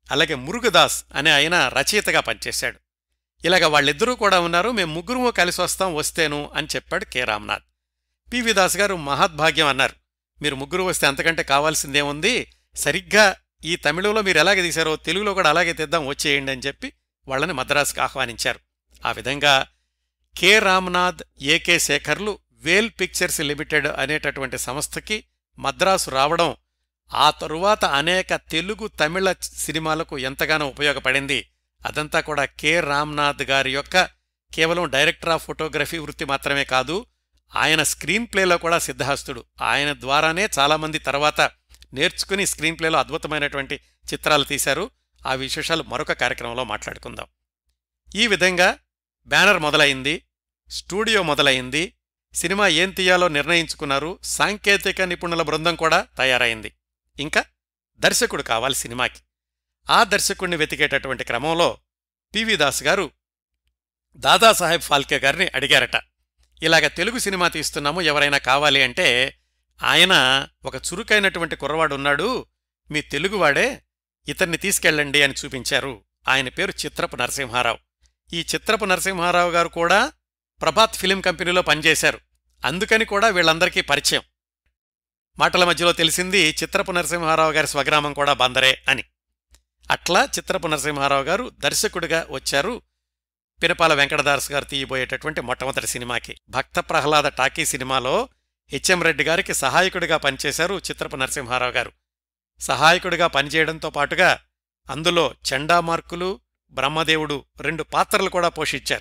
S1: అలాగే మురుగదాస్ అనే ఆయన రచయితగా పనిచేశాడు ఇలాగ వాళ్ళిద్దరూ కూడా ఉన్నారు మేము ముగ్గురు కలిసి వస్తాం వస్తేను అని చెప్పాడు కె రామ్నాథ్ పివి దాస్ గారు మహద్భాగ్యం అన్నారు మీరు ముగ్గురు వస్తే అంతకంటే కావాల్సిందేముంది సరిగ్గా ఈ తమిళంలో మీరు ఎలాగ తీశారో తెలుగులో కూడా అలాగే తెద్దాం వచ్చేయండి అని చెప్పి వాళ్ళని మద్రాసుకు ఆహ్వానించారు ఆ విధంగా కె రామ్నాథ్ ఏకే శేఖర్లు వేల్ పిక్చర్స్ లిమిటెడ్ అనేటటువంటి సంస్థకి మద్రాసు రావడం ఆ తరువాత అనేక తెలుగు తమిళ సినిమాలకు ఎంతగానో ఉపయోగపడింది అదంతా కూడా కె రామ్నాథ్ గారి యొక్క కేవలం డైరెక్టర్ ఆఫ్ ఫోటోగ్రఫీ వృత్తి మాత్రమే కాదు ఆయన స్క్రీన్ ప్లేలో కూడా సిద్ధహస్తుడు ఆయన ద్వారానే చాలామంది తర్వాత నేర్చుకుని స్క్రీన్ ప్లేలో అద్భుతమైనటువంటి చిత్రాలు తీశారు ఆ విశేషాలు మరొక కార్యక్రమంలో మాట్లాడుకుందాం ఈ విధంగా బ్యానర్ మొదలైంది స్టూడియో మొదలైంది సినిమా ఏం తీయాలో నిర్ణయించుకున్నారు సాంకేతిక నిపుణుల బృందం కూడా తయారైంది ఇంకా దర్శకుడు కావాలి సినిమాకి ఆ దర్శకుడిని వెతికేటటువంటి క్రమంలో పివి దాస్ గారు దాదాసాహెబ్ ఫాల్కే గారిని అడిగారట ఇలాగ తెలుగు సినిమా తీస్తున్నాము ఎవరైనా కావాలి అంటే ఆయన ఒక చురుకైనటువంటి కుర్రవాడు ఉన్నాడు మీ తెలుగువాడే ఇతన్ని తీసుకెళ్ళండి అని చూపించారు ఆయన పేరు చిత్రపు నరసింహారావు ఈ చిత్రపు నరసింహారావు గారు కూడా ప్రభాత్ ఫిలిం కంపెనీలో పనిచేశారు అందుకని కూడా వీళ్ళందరికీ పరిచయం మాటల మధ్యలో తెలిసింది చిత్రపు నరసింహారావు గారి స్వగ్రామం కూడా బందరే అని అట్లా చిత్రపు నరసింహారావు గారు దర్శకుడిగా వచ్చారు పినపాల వెంకటదాస్ గారు తీయబోయేటటువంటి మొట్టమొదటి సినిమాకి భక్త ప్రహ్లాద టాకీ సినిమాలో హెచ్ఎం రెడ్డి గారికి సహాయకుడిగా పనిచేశారు చిత్రపు నరసింహారావు గారు సహాయకుడిగా పనిచేయడంతో పాటుగా అందులో చండామార్కులు బ్రహ్మదేవుడు రెండు పాత్రలు కూడా పోషించారు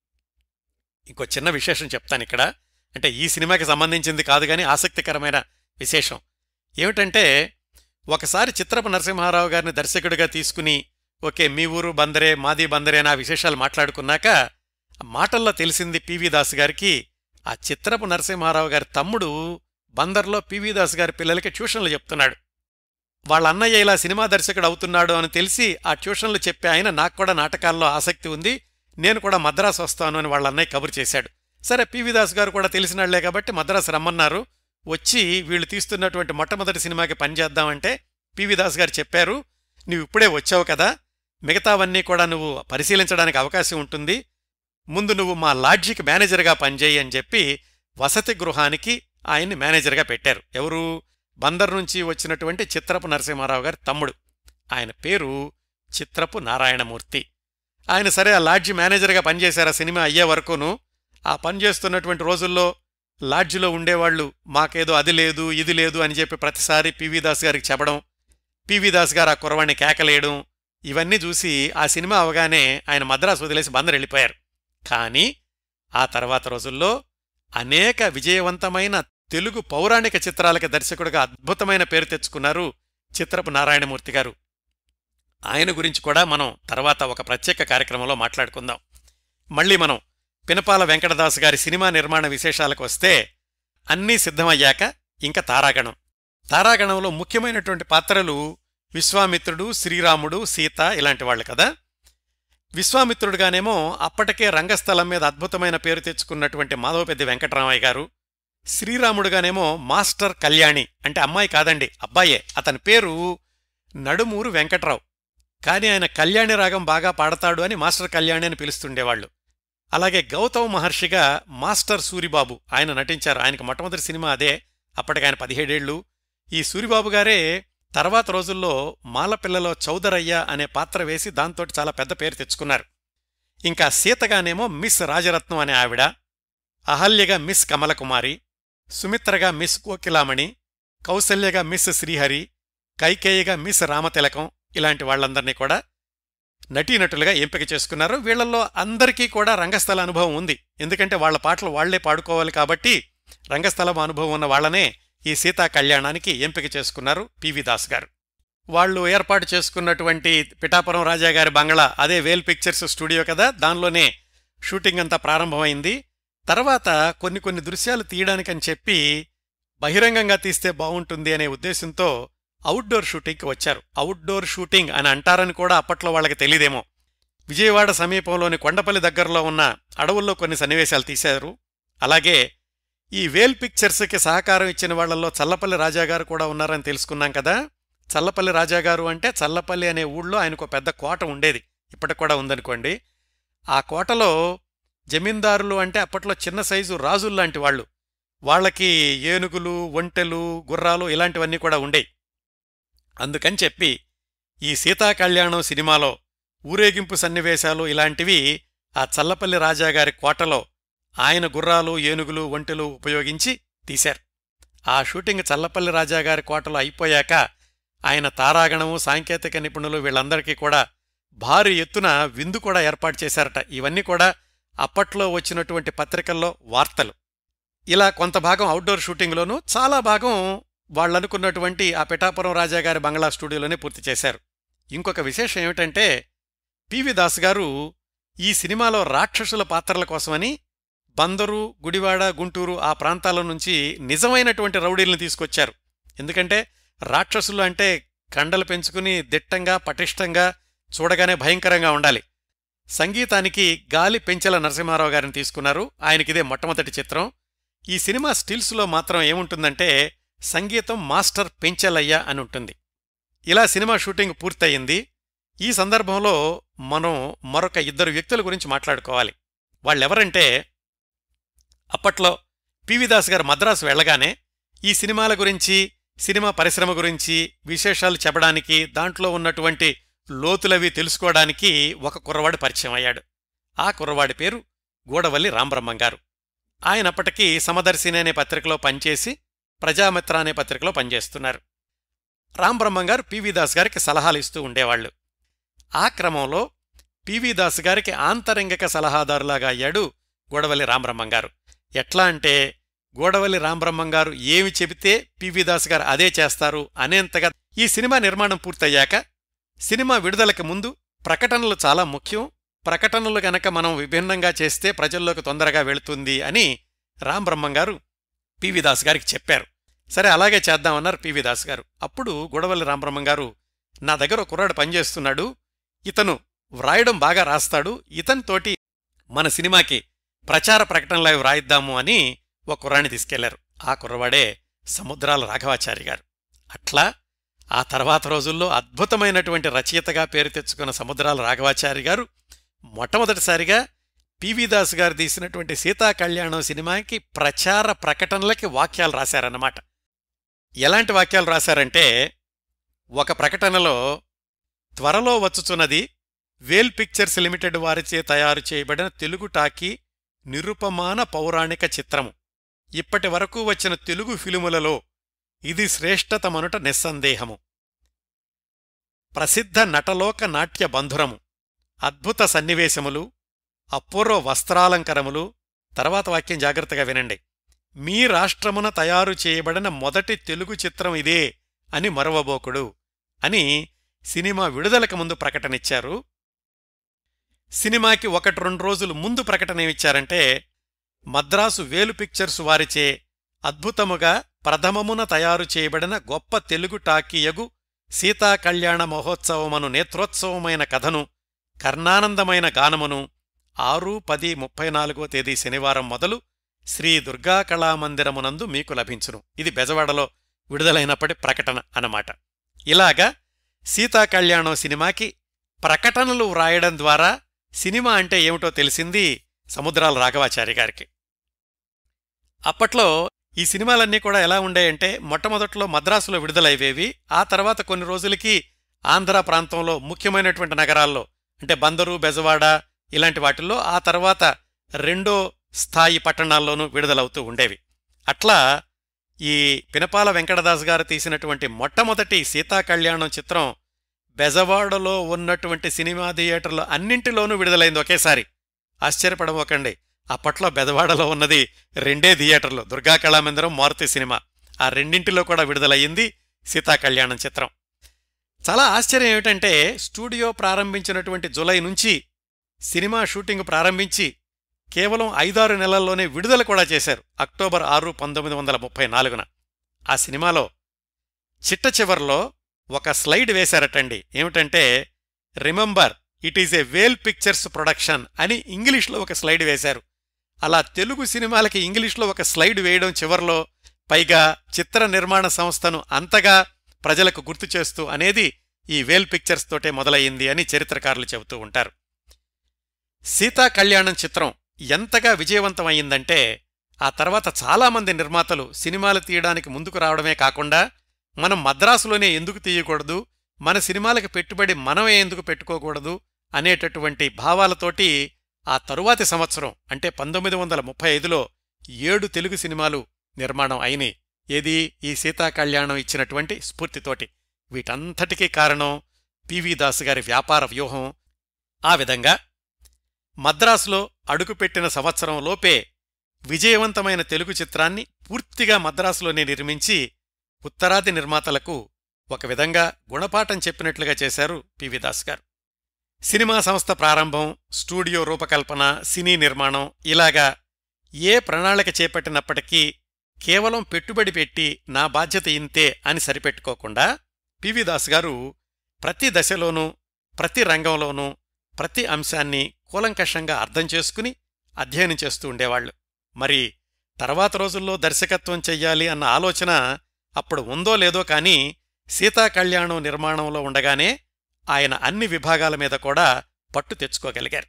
S1: ఇంకో చిన్న విశేషం చెప్తాను ఇక్కడ అంటే ఈ సినిమాకి సంబంధించింది కాదు కానీ ఆసక్తికరమైన విశేషం ఏమిటంటే ఒకసారి చిత్రపు నరసింహారావు గారిని దర్శకుడిగా తీసుకుని ఓకే మీ ఊరు బందరే మాది బందరే అని ఆ విశేషాలు మాట్లాడుకున్నాక ఆ మాటల్లో తెలిసింది పివి దాస్ గారికి ఆ చిత్రపు నరసింహారావు గారి తమ్ముడు బందర్లో పివి దాస్ గారి పిల్లలకి ట్యూషన్లు చెప్తున్నాడు వాళ్ళ అన్నయ్య ఇలా సినిమా దర్శకుడు అవుతున్నాడు అని తెలిసి ఆ ట్యూషన్లు చెప్పే ఆయన నాకు కూడా నాటకాల్లో ఆసక్తి ఉంది నేను కూడా మద్రాసు వస్తాను అని వాళ్ళ అన్నయ్య కబురు చేశాడు సరే పివి దాస్ గారు కూడా తెలిసినాళ్లే కాబట్టి మద్రాసు రమ్మన్నారు వచ్చి వీళ్ళు తీస్తున్నటువంటి మొట్టమొదటి సినిమాకి పనిచేద్దామంటే పివి దాస్ గారు చెప్పారు నువ్వు ఇప్పుడే వచ్చావు కదా మిగతావన్నీ కూడా నువ్వు పరిశీలించడానికి అవకాశం ఉంటుంది ముందు నువ్వు మా లాడ్జికి మేనేజర్గా పనిచేయి అని చెప్పి వసతి గృహానికి ఆయన్ని మేనేజర్గా పెట్టారు ఎవరు బందర్ నుంచి వచ్చినటువంటి చిత్రపు నరసింహారావు గారి తమ్ముడు ఆయన పేరు చిత్రపు నారాయణమూర్తి ఆయన సరే ఆ లాడ్జి మేనేజర్గా పనిచేశారు ఆ సినిమా అయ్యే వరకును ఆ పనిచేస్తున్నటువంటి రోజుల్లో లాడ్జిలో ఉండేవాళ్లు మాకేదో అది లేదు ఇది లేదు అని చెప్పి ప్రతిసారి పివి దాస్ గారికి చెప్పడం పివి దాస్ గారు ఆ కుర్రవాణ్ణి కేకలేయడం ఇవన్నీ చూసి ఆ సినిమా అవగానే ఆయన మద్రాసు వదిలేసి బందరు వెళ్ళిపోయారు కానీ ఆ తర్వాత రోజుల్లో అనేక విజయవంతమైన తెలుగు పౌరాణిక చిత్రాలకి దర్శకుడిగా అద్భుతమైన పేరు తెచ్చుకున్నారు చిత్రపు నారాయణమూర్తి గారు ఆయన గురించి కూడా మనం తర్వాత ఒక ప్రత్యేక కార్యక్రమంలో మాట్లాడుకుందాం మళ్ళీ మనం పినపాల వెంకటదాస్ గారి సినిమా నిర్మాణ విశేషాలకు వస్తే అన్నీ సిద్ధమయ్యాక ఇంకా తారాగణం తారాగణంలో ముఖ్యమైనటువంటి పాత్రలు విశ్వామిత్రుడు శ్రీరాముడు సీత ఇలాంటి వాళ్ళు కదా విశ్వామిత్రుడుగానేమో అప్పటికే రంగస్థలం మీద అద్భుతమైన పేరు తెచ్చుకున్నటువంటి మాధవపెద్ది వెంకటరామయ్య గారు శ్రీరాముడుగానేమో మాస్టర్ కళ్యాణి అంటే అమ్మాయి కాదండి అబ్బాయే అతని పేరు నడుమూరు వెంకట్రావు కాని ఆయన కళ్యాణి రాగం బాగా పాడతాడు అని మాస్టర్ కళ్యాణి అని పిలుస్తుండేవాళ్లు అలాగే గౌతమ మహర్షిగా మాస్టర్ సూరిబాబు ఆయన నటించారు ఆయనకు మొట్టమొదటి సినిమా అదే అప్పటికి ఆయన పదిహేడేళ్లు ఈ సూరిబాబు గారే తర్వాత రోజుల్లో మాలపిల్లలో చౌదరయ్య అనే పాత్ర వేసి దాంతో చాలా పెద్ద పేరు తెచ్చుకున్నారు ఇంకా సీతగానేమో మిస్ రాజరత్నం అనే ఆవిడ అహల్యగా మిస్ కమలకుమారి సుమిత్రగా మిస్ కోకిలామణి కౌసల్యగా మిస్ శ్రీహరి కైకేయిగా మిస్ రామతిలకం ఇలాంటి వాళ్ళందర్నీ కూడా నటీనటులుగా ఎంపిక చేసుకున్నారు వీళ్లలో అందరికీ కూడా రంగస్థల అనుభవం ఉంది ఎందుకంటే వాళ్ల పాటలు వాళ్లే పాడుకోవాలి కాబట్టి రంగస్థలం అనుభవం ఉన్న వాళ్లనే ఈ సీతా కళ్యాణానికి ఎంపిక చేసుకున్నారు పివి దాస్ గారు వాళ్ళు ఏర్పాటు చేసుకున్నటువంటి పిఠాపురం రాజా గారి బంగ్లా అదే వేల్ పిక్చర్స్ స్టూడియో కదా దానిలోనే షూటింగ్ అంతా ప్రారంభమైంది తర్వాత కొన్ని కొన్ని దృశ్యాలు తీయడానికని చెప్పి బహిరంగంగా తీస్తే బావుంటుంది అనే ఉద్దేశంతో అవుట్డోర్ షూటింగ్కి వచ్చారు అవుట్డోర్ షూటింగ్ అని అంటారని కూడా అప్పట్లో వాళ్ళకి తెలియదేమో విజయవాడ సమీపంలోని కొండపల్లి దగ్గరలో ఉన్న అడవుల్లో కొన్ని సన్నివేశాలు తీశారు అలాగే ఈ వేల్ పిక్చర్స్కి సహకారం ఇచ్చిన వాళ్లలో చల్లపల్లి రాజాగారు కూడా ఉన్నారని తెలుసుకున్నాం కదా చల్లపల్లి రాజాగారు అంటే చల్లపల్లి అనే ఊళ్ళో ఆయనకు పెద్ద కోట ఉండేది ఇప్పటికి కూడా ఉందనుకోండి ఆ కోటలో జమీందారులు అంటే అప్పట్లో చిన్న సైజు రాజుల్లాంటి వాళ్ళు వాళ్ళకి ఏనుగులు ఒంటెలు గుర్రాలు ఇలాంటివన్నీ కూడా ఉండేవి అందుకని చెప్పి ఈ సీతాకళ్యాణం సినిమాలో ఊరేగింపు సన్నివేశాలు ఇలాంటివి ఆ చల్లపల్లి రాజాగారి కోటలో ఆయన గుర్రాలు ఏనుగులు ఒంటెలు ఉపయోగించి తీశారు ఆ షూటింగ్ చల్లపల్లి రాజాగారి కోటలో అయిపోయాక ఆయన తారాగణము సాంకేతిక నిపుణులు వీళ్ళందరికీ కూడా భారీ ఎత్తున విందు కూడా ఏర్పాటు చేశారట ఇవన్నీ కూడా అప్పట్లో వచ్చినటువంటి పత్రికల్లో వార్తలు ఇలా కొంత భాగం అవుట్డోర్ షూటింగ్లోనూ చాలా భాగం వాళ్ళనుకున్నటువంటి ఆ పిఠాపురం రాజాగారి బంగ్లా స్టూడియోలోనే పూర్తి చేశారు ఇంకొక విశేషం ఏమిటంటే పివి దాస్ గారు ఈ సినిమాలో రాక్షసుల పాత్రల కోసమని బందరు గుడివాడ గుంటూరు ఆ ప్రాంతాల నుంచి నిజమైనటువంటి రౌడీలను తీసుకొచ్చారు ఎందుకంటే రాక్షసులు అంటే కండలు పెంచుకుని దిట్టంగా పటిష్టంగా చూడగానే భయంకరంగా ఉండాలి సంగీతానికి గాలి పెంచెల నరసింహారావు గారిని తీసుకున్నారు ఆయనకిదే మొట్టమొదటి చిత్రం ఈ సినిమా స్టిల్స్లో మాత్రం ఏముంటుందంటే సంగీతం మాస్టర్ పెంచెలయ్య అని ఉంటుంది ఇలా సినిమా షూటింగ్ పూర్తయింది ఈ సందర్భంలో మనం మరొక ఇద్దరు వ్యక్తుల గురించి మాట్లాడుకోవాలి వాళ్ళెవరంటే అప్పట్లో పివి దాస్ గారు మద్రాసు వెళ్ళగానే ఈ సినిమాల గురించి సినిమా పరిశ్రమ గురించి విశేషాలు చెప్పడానికి దాంట్లో ఉన్నటువంటి లోతులవి తెలుసుకోవడానికి ఒక కుర్రవాడు పరిచయం అయ్యాడు ఆ కుర్రవాడి పేరు గూడవల్లి రాంబ్రహ్మం గారు ఆయన అప్పటికి సమదర్శిని అనే పత్రికలో పనిచేసి ప్రజామిత్ర అనే పత్రికలో పనిచేస్తున్నారు రాంబ్రహ్మం గారు పివి దాస్ గారికి సలహాలు ఇస్తూ ఉండేవాళ్లు ఆ క్రమంలో పివి దాస్ గారికి ఆంతరంగిక సలహాదారులాగా అయ్యాడు గోడవల్లి రాంబ్రహ్మం గారు ఎట్లా అంటే గోడవల్లి రాంబ్రహ్మం గారు ఏమి చెబితే పివి దాస్ గారు అదే చేస్తారు అనేంతగా ఈ సినిమా నిర్మాణం పూర్తయ్యాక సినిమా విడుదలకి ముందు ప్రకటనలు చాలా ముఖ్యం ప్రకటనలు గనక మనం విభిన్నంగా చేస్తే ప్రజల్లోకి తొందరగా వెళుతుంది అని రాంబ్రహ్మం గారు పివి దాస్ గారికి చెప్పారు సరే అలాగే చేద్దామన్నారు పివి దాస్ గారు అప్పుడు గొడవల్లి రాంబ్రహ్మం గారు నా దగ్గర ఒక కుర్రాడు పనిచేస్తున్నాడు ఇతను వ్రాయడం బాగా రాస్తాడు ఇతనితోటి మన సినిమాకి ప్రచార ప్రకటనలు అవి వ్రాయిద్దాము అని ఒక కుర్రాన్ని తీసుకెళ్లారు ఆ కుర్రవాడే సముద్రాల రాఘవాచారి గారు అట్లా ఆ తర్వాత రోజుల్లో అద్భుతమైనటువంటి రచయితగా పేరు తెచ్చుకున్న సముద్రాల రాఘవాచారి గారు మొట్టమొదటిసారిగా పివి దాస్ గారు తీసినటువంటి సీతా కళ్యాణం సినిమాకి ప్రచార ప్రకటనలకి వాక్యాలు రాశారన్నమాట ఎలాంటి వాక్యాలు రాశారంటే ఒక ప్రకటనలో త్వరలో వచ్చుచున్నది వేల్ పిక్చర్స్ లిమిటెడ్ వారిచే తయారు చేయబడిన తెలుగు టాకీ నిరుపమాన పౌరాణిక చిత్రము ఇప్పటి వరకు వచ్చిన తెలుగు ఫిలుములలో ఇది శ్రేష్టతమనుట నిస్సందేహము ప్రసిద్ధ నటలోక నాట్య బంధురము అద్భుత సన్నివేశములు అపూర్వ వస్త్రాలంకరములు తర్వాత వాక్యం జాగ్రత్తగా వినండి మీ రాష్ట్రమున తయారు చేయబడిన మొదటి తెలుగు చిత్రం ఇదే అని మరవబోకుడు అని సినిమా విడుదలకు ముందు ప్రకటనిచ్చారు సినిమాకి ఒకటి రెండు రోజులు ముందు ప్రకటన ఏమిచ్చారంటే మద్రాసు వేలు పిక్చర్స్ వారిచే అద్భుతముగా ప్రథమమున తయారు చేయబడిన గొప్ప తెలుగు టాకీయగు సీతా కళ్యాణ మహోత్సవమను నేత్రోత్సవమైన కథను కర్ణానందమైన గానమును ఆరు పది ముప్పై నాలుగో తేదీ శనివారం మొదలు శ్రీ దుర్గా కళామందిరమునందు మీకు లభించును ఇది బెజవాడలో విడుదలైనప్పటి ప్రకటన అన్నమాట ఇలాగా సీతా కళ్యాణం సినిమాకి ప్రకటనలు వ్రాయడం ద్వారా సినిమా అంటే ఏమిటో తెలిసింది సముద్రాల రాఘవాచారి గారికి అప్పట్లో ఈ సినిమాలన్నీ కూడా ఎలా ఉండేయంటే మొట్టమొదట్లో మద్రాసులో విడుదలయ్యేవి ఆ తర్వాత కొన్ని రోజులకి ఆంధ్ర ప్రాంతంలో ముఖ్యమైనటువంటి నగరాల్లో అంటే బందరు బెజవాడ ఇలాంటి వాటిల్లో ఆ తర్వాత రెండో స్థాయి పట్టణాల్లోనూ విడుదలవుతూ ఉండేవి అట్లా ఈ పినపాల వెంకటదాస్ గారు తీసినటువంటి మొట్టమొదటి సీతా కళ్యాణం చిత్రం బెజవాడలో ఉన్నటువంటి సినిమా థియేటర్లు అన్నింటిలోనూ విడుదలైంది ఒకేసారి ఆశ్చర్యపడమోకండి అప్పట్లో బెజవాడలో ఉన్నది రెండే థియేటర్లు దుర్గా కళామందిరం మారుతి సినిమా ఆ రెండింటిలో కూడా విడుదలయ్యింది సీతా కళ్యాణం చిత్రం చాలా ఆశ్చర్యం ఏమిటంటే స్టూడియో ప్రారంభించినటువంటి జులై నుంచి సినిమా షూటింగ్ ప్రారంభించి కేవలం ఐదారు నెలల్లోనే విడుదల కూడా చేశారు అక్టోబర్ ఆరు పంతొమ్మిది వందల ముప్పై నాలుగున ఆ సినిమాలో చిట్ట చివర్లో ఒక స్లైడ్ వేశారటండి ఏమిటంటే remember it is a Vel pictures production అని ఇంగ్లీష్లో ఒక స్లైడ్ వేశారు అలా తెలుగు సినిమాలకి ఇంగ్లీష్లో ఒక స్లైడ్ వేయడం చివర్లో పైగా చిత్ర నిర్మాణ సంస్థను అంతగా ప్రజలకు గుర్తు చేస్తూ అనేది ఈ వేల్ పిక్చర్స్ తోటే మొదలయ్యింది అని చరిత్రకారులు చెబుతూ ఉంటారు సీతా కళ్యాణం చిత్రం ఎంతగా విజయవంతమయ్యిందంటే ఆ తర్వాత చాలామంది నిర్మాతలు సినిమాలు తీయడానికి ముందుకు రావడమే కాకుండా మనం మద్రాసులోనే ఎందుకు తీయకూడదు మన సినిమాలకు పెట్టుబడి మనమే ఎందుకు పెట్టుకోకూడదు అనేటటువంటి భావాలతోటి ఆ తరువాతి సంవత్సరం అంటే పంతొమ్మిది వందల ముప్పై ఐదులో ఏడు తెలుగు సినిమాలు నిర్మాణం అయినాయి ఏది ఈ సీతా కళ్యాణం ఇచ్చినటువంటి స్ఫూర్తితోటి వీటంతటికీ కారణం పివి దాస్ గారి వ్యాపార వ్యూహం ఆ విధంగా మద్రాసులో అడుగుపెట్టిన సంవత్సరం లోపే విజయవంతమైన తెలుగు చిత్రాన్ని పూర్తిగా మద్రాసులోనే నిర్మించి ఉత్తరాది నిర్మాతలకు ఒక విధంగా గుణపాఠం చెప్పినట్లుగా చేశారు పివి దాస్ గారు సినిమా సంస్థ ప్రారంభం స్టూడియో రూపకల్పన సినీ నిర్మాణం ఇలాగా ఏ ప్రణాళిక చేపట్టినప్పటికీ కేవలం పెట్టుబడి పెట్టి నా బాధ్యత ఇంతే అని సరిపెట్టుకోకుండా పివి దాస్ గారు ప్రతి దశలోనూ ప్రతి రంగంలోనూ ప్రతి అంశాన్ని కూలంకషంగా అర్థం చేసుకుని అధ్యయనం చేస్తూ ఉండేవాళ్లు మరి తర్వాత రోజుల్లో దర్శకత్వం చెయ్యాలి అన్న ఆలోచన అప్పుడు ఉందో లేదో కాని సీతా కళ్యాణం నిర్మాణంలో ఉండగానే ఆయన అన్ని విభాగాల మీద కూడా పట్టు తెచ్చుకోగలిగారు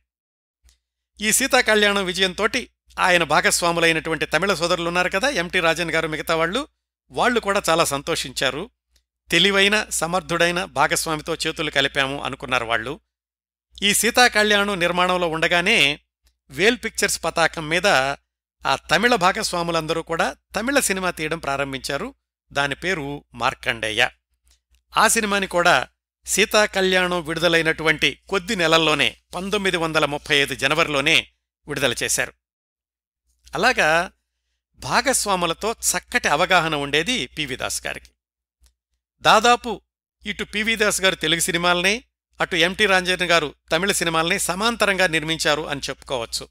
S1: ఈ సీతా కళ్యాణం విజయంతోటి ఆయన భాగస్వాములైనటువంటి తమిళ సోదరులున్నారు కదా ఎంటి రాజన్ గారు మిగతా వాళ్ళు వాళ్లు కూడా చాలా సంతోషించారు తెలివైన సమర్థుడైన భాగస్వామితో చేతులు కలిపాము అనుకున్నారు వాళ్ళు ఈ సీతా కళ్యాణం నిర్మాణంలో ఉండగానే వేల్ పిక్చర్స్ పతాకం మీద ఆ తమిళ భాగస్వాములందరూ కూడా తమిళ సినిమా తీయడం ప్రారంభించారు దాని పేరు మార్కండేయ ఆ సినిమాని కూడా సీతా కళ్యాణం విడుదలైనటువంటి కొద్ది నెలల్లోనే పంతొమ్మిది వందల ముప్పై ఐదు జనవరిలోనే విడుదల చేశారు అలాగా భాగస్వాములతో చక్కటి అవగాహన ఉండేది పివి దాస్ గారికి దాదాపు ఇటు పివి దాస్ గారు తెలుగు సినిమాల్ని అటు ఎంటి రాంజన్ గారు తమిళ సినిమాల్ని సమాంతరంగా నిర్మించారు అని చెప్పుకోవచ్చు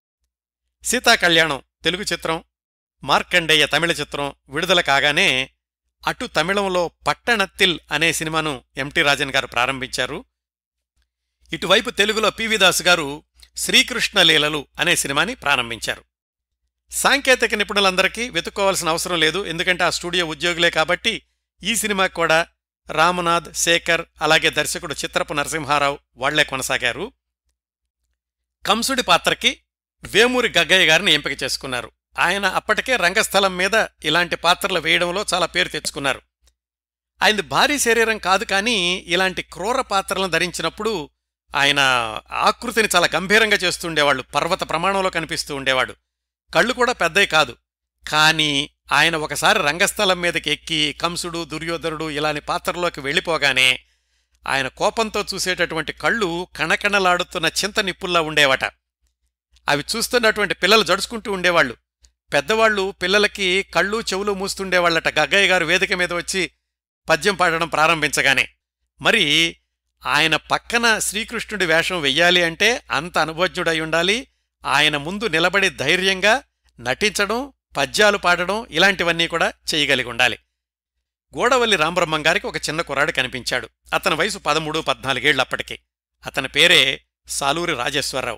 S1: సీతా కళ్యాణం తెలుగు చిత్రం మార్కండేయ తమిళ చిత్రం విడుదల కాగానే అటు తమిళంలో పట్టణత్తిల్ అనే సినిమాను ఎంటి రాజన్ గారు ప్రారంభించారు ఇటువైపు తెలుగులో పివి దాస్ గారు శ్రీకృష్ణ లీలలు అనే సినిమాని ప్రారంభించారు సాంకేతిక నిపుణులందరికీ వెతుక్కోవాల్సిన అవసరం లేదు ఎందుకంటే ఆ స్టూడియో ఉద్యోగులే కాబట్టి ఈ సినిమాకి కూడా రామనాథ్ శేఖర్ అలాగే దర్శకుడు చిత్రపు నరసింహారావు వాళ్లే కొనసాగారు కంసుడి పాత్రకి వేమూరి గగ్గయ్య గారిని ఎంపిక చేసుకున్నారు ఆయన అప్పటికే రంగస్థలం మీద ఇలాంటి పాత్రలు వేయడంలో చాలా పేరు తెచ్చుకున్నారు ఆయనది భారీ శరీరం కాదు కానీ ఇలాంటి క్రూర పాత్రలను ధరించినప్పుడు ఆయన ఆకృతిని చాలా గంభీరంగా చేస్తుండేవాళ్ళు పర్వత ప్రమాణంలో కనిపిస్తూ ఉండేవాడు కళ్ళు కూడా పెద్దవి కాదు కానీ ఆయన ఒకసారి రంగస్థలం మీదకి ఎక్కి కంసుడు దుర్యోధనుడు ఇలాని పాత్రలోకి వెళ్ళిపోగానే ఆయన కోపంతో చూసేటటువంటి కళ్ళు కణకణలాడుతున్న చింత నిప్పుల్లా ఉండేవట అవి చూస్తున్నటువంటి పిల్లలు జడుచుకుంటూ ఉండేవాళ్ళు పెద్దవాళ్లు పిల్లలకి కళ్ళు చెవులు మూస్తుండేవాళ్లట గగ్గయ్య గారు వేదిక మీద వచ్చి పద్యం పాడడం ప్రారంభించగానే మరి ఆయన పక్కన శ్రీకృష్ణుడి వేషం వెయ్యాలి అంటే అంత అనుభజ్ఞుడై ఉండాలి ఆయన ముందు నిలబడి ధైర్యంగా నటించడం పద్యాలు పాడడం ఇలాంటివన్నీ కూడా చేయగలిగి ఉండాలి గోడవల్లి రామబ్రహ్మం గారికి ఒక చిన్న కుర్రాడు కనిపించాడు అతని వయసు పదమూడు పద్నాలుగేళ్లప్పటికి అతని పేరే సాలూరి రాజేశ్వరరావు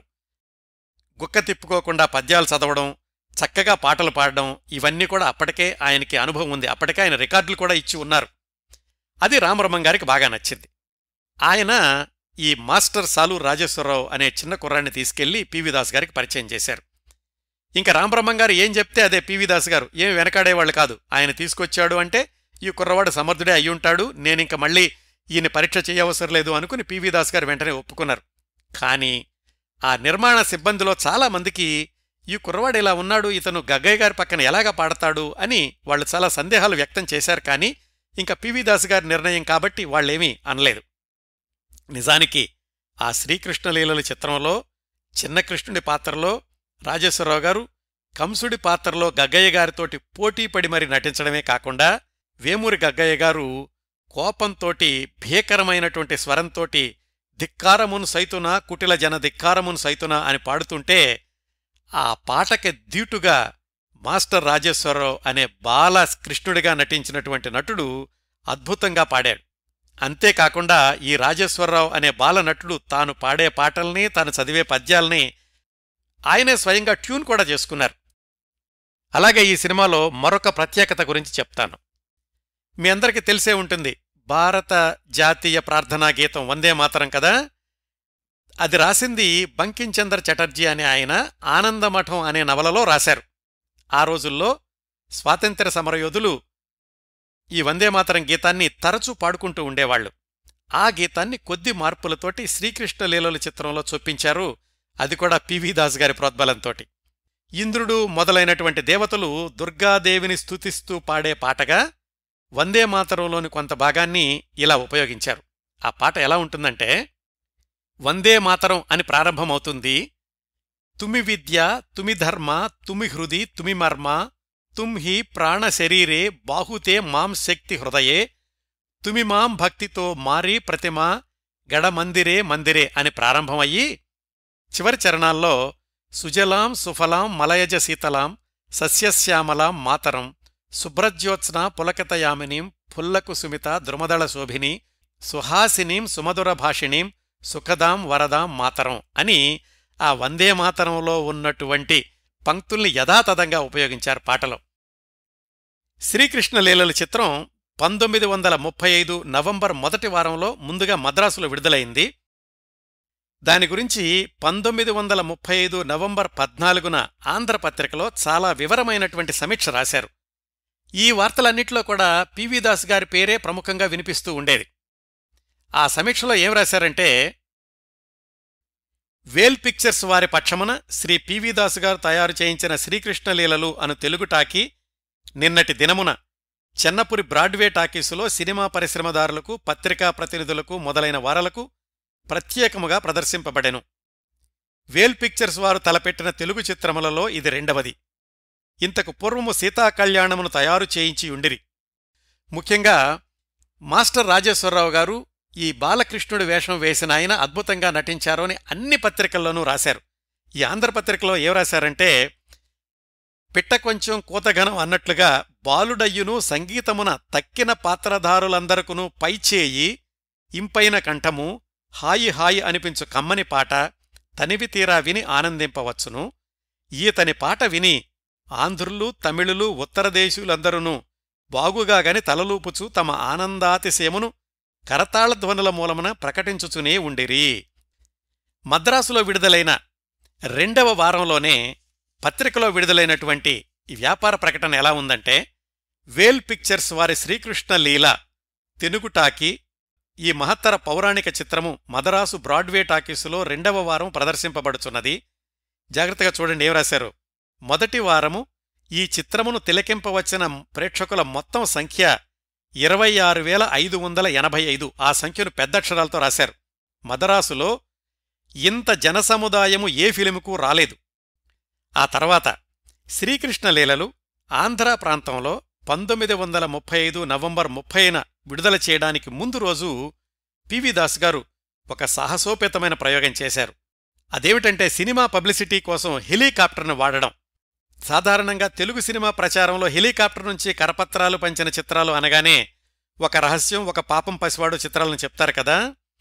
S1: గుక్క తిప్పుకోకుండా పద్యాలు చదవడం చక్కగా పాటలు పాడడం ఇవన్నీ కూడా అప్పటికే ఆయనకి అనుభవం ఉంది అప్పటికే ఆయన రికార్డులు కూడా ఇచ్చి ఉన్నారు అది రామబ్రహ్మం గారికి బాగా నచ్చింది ఆయన ఈ మాస్టర్ సాలూరు రాజేశ్వరరావు అనే చిన్న కుర్రాన్ని తీసుకెళ్లి పివి దాస్ గారికి పరిచయం చేశారు ఇంకా రామబ్రహ్మం గారు ఏం చెప్తే అదే పివి దాస్ గారు ఏం వెనకాడేవాళ్ళు కాదు ఆయన తీసుకొచ్చాడు అంటే ఈ కుర్రవాడు సమర్థుడే అయ్యుంటాడు నేనింక మళ్ళీ ఈయన పరీక్ష చేయవసరం లేదు అనుకుని పివి దాస్ గారు వెంటనే ఒప్పుకున్నారు కానీ ఆ నిర్మాణ సిబ్బందిలో చాలా మందికి ఈ కుర్రవాడు ఇలా ఉన్నాడు ఇతను గగ్గయ్య గారి పక్కన ఎలాగా పాడతాడు అని వాళ్ళు చాలా సందేహాలు వ్యక్తం చేశారు కానీ ఇంకా పివి దాస్ గారి నిర్ణయం కాబట్టి వాళ్ళేమీ అనలేదు నిజానికి ఆ శ్రీకృష్ణలీలల చిత్రంలో చిన్న కృష్ణుడి పాత్రలో రాజేశ్వరరావు గారు కంసుడి పాత్రలో గగ్గయ్య గారితోటి పోటీపడి మరి నటించడమే కాకుండా వేమూరి గగ్గయ్య గారు కోపంతోటి భీకరమైనటువంటి స్వరంతోటి ధిక్కారమును సైతున కుటిల జన ధిక్కారమును సైతున అని పాడుతుంటే ఆ పాటకి దీటుగా మాస్టర్ రాజేశ్వరరావు అనే బాల కృష్ణుడిగా నటించినటువంటి నటుడు అద్భుతంగా పాడాడు అంతేకాకుండా ఈ రాజేశ్వరరావు అనే బాల నటుడు తాను పాడే పాటల్ని తాను చదివే పద్యాల్ని ఆయనే స్వయంగా ట్యూన్ కూడా చేసుకున్నారు అలాగే ఈ సినిమాలో మరొక ప్రత్యేకత గురించి చెప్తాను మీ అందరికీ తెలిసే ఉంటుంది భారత జాతీయ ప్రార్థనా గీతం వందే మాతరం కదా అది రాసింది బంకించందర్ చటర్జీ అనే ఆయన ఆనందమఠం అనే నవలలో రాశారు ఆ రోజుల్లో స్వాతంత్ర్య సమరయోధులు ఈ వందేమాతరం గీతాన్ని తరచూ పాడుకుంటూ ఉండేవాళ్లు ఆ గీతాన్ని కొద్ది మార్పులతోటి శ్రీకృష్ణ లీలల చిత్రంలో చొప్పించారు అది కూడా పివి దాస్ గారి ప్రోద్బలంతోటి ఇంద్రుడు మొదలైనటువంటి దేవతలు దుర్గాదేవిని స్తుతిస్తూ పాడే పాటగా వందేమాతరంలోని కొంత భాగాన్ని ఇలా ఉపయోగించారు ఆ పాట ఎలా ఉంటుందంటే వందే మాతరం అని ప్రారంభమవుతుంది తుమి విద్య తుమి ధర్మ తుమి హృది తుమి మర్మ తుమ్ హి ప్రాణ శరీరే బాహుతే మాం శక్తి హృదయే తుమి మాం భక్తితో మారి ప్రతిమ గడమందిరే మందిరే అని ప్రారంభమయ్యి చివరి చరణాల్లో సుజలాం సుఫలాం మలయజ శీతలాం సస్యశ్యామలాం మాతరం శుభ్రజ్యోత్స్న పులకతయామినీం పుల్లకు సుమిత ద్రుమదళ శోభిని సుహాసినీం సుమధుర భాషిణీం సుఖదాం వరదాం మాతరం అని ఆ వందే మాతరంలో ఉన్నటువంటి పంక్తుల్ని యథాతథంగా ఉపయోగించారు పాటలో శ్రీకృష్ణ లీలల చిత్రం పంతొమ్మిది వందల ముప్పై ఐదు నవంబర్ మొదటి వారంలో ముందుగా మద్రాసులో విడుదలైంది దాని గురించి పంతొమ్మిది వందల ముప్పై ఐదు నవంబర్ పద్నాలుగున ఆంధ్రపత్రికలో చాలా వివరమైనటువంటి సమీక్ష రాశారు ఈ వార్తలన్నింటిలో కూడా పివి దాస్ గారి పేరే ప్రముఖంగా వినిపిస్తూ ఉండేది ఆ సమీక్షలో ఏం రాశారంటే వేల్ పిక్చర్స్ వారి పక్షమున శ్రీ పివి దాసు గారు తయారు చేయించిన శ్రీకృష్ణలీలలు అను తెలుగు టాకీ నిన్నటి దినమున చెన్నపురి బ్రాడ్వే టాకీసులో సినిమా పరిశ్రమదారులకు పత్రికా ప్రతినిధులకు మొదలైన వారలకు ప్రత్యేకముగా ప్రదర్శింపబడెను వేల్ పిక్చర్స్ వారు తలపెట్టిన తెలుగు చిత్రములలో ఇది రెండవది ఇంతకు పూర్వము సీతాకళ్యాణమును తయారు చేయించి ఉండిరి ముఖ్యంగా మాస్టర్ రాజేశ్వరరావు గారు ఈ బాలకృష్ణుడి వేషం వేసిన ఆయన అద్భుతంగా నటించారు అని అన్ని పత్రికల్లోనూ రాశారు ఈ ఆంధ్రపత్రికలో ఏం రాశారంటే పిట్ట కొంచెం కూతఘనం అన్నట్లుగా బాలుడయ్యును సంగీతమున తక్కిన పాత్రధారులందరకును పైచేయి ఇంపైన కంఠము హాయి హాయి అనిపించు కమ్మని పాట తనివి తీరా విని ఆనందింపవచ్చును ఈతని పాట విని ఆంధ్రులు తమిళులు ఉత్తరదేశీయులందరూనూ బాగుగాగని తలలూపుచూ తమ ఆనందాతిశయమును కరతాళధ్వనుల మూలమున ప్రకటించుచునే ఉండిరి మద్రాసులో విడుదలైన రెండవ వారంలోనే పత్రికలో విడుదలైనటువంటి ఈ వ్యాపార ప్రకటన ఎలా ఉందంటే వేల్ పిక్చర్స్ వారి శ్రీకృష్ణ లీల తెనుగుటాకి ఈ మహత్తర పౌరాణిక చిత్రము మదరాసు బ్రాడ్వే టాకీసులో రెండవ వారం ప్రదర్శింపబడుచున్నది జాగ్రత్తగా చూడండి ఏం రాశారు మొదటి వారము ఈ చిత్రమును తిలకింపవచ్చిన ప్రేక్షకుల మొత్తం సంఖ్య ఇరవై ఆరు వేల ఐదు వందల ఎనభై ఐదు ఆ సంఖ్యను పెద్దక్షరాలతో రాశారు మదరాసులో ఇంత జనసముదాయము ఏ ఫిలిముకు రాలేదు ఆ తర్వాత శ్రీకృష్ణ లీలలు ఆంధ్ర ప్రాంతంలో పంతొమ్మిది వందల ముప్పై ఐదు నవంబర్ ముప్పైన విడుదల చేయడానికి ముందు రోజు పివి దాస్ గారు ఒక సాహసోపేతమైన ప్రయోగం చేశారు అదేమిటంటే సినిమా పబ్లిసిటీ కోసం హెలికాప్టర్ను వాడడం సాధారణంగా తెలుగు సినిమా ప్రచారంలో హెలికాప్టర్ నుంచి కరపత్రాలు పంచిన చిత్రాలు అనగానే ఒక రహస్యం ఒక పాపం పసివాడు చిత్రాలను చెప్తారు కదా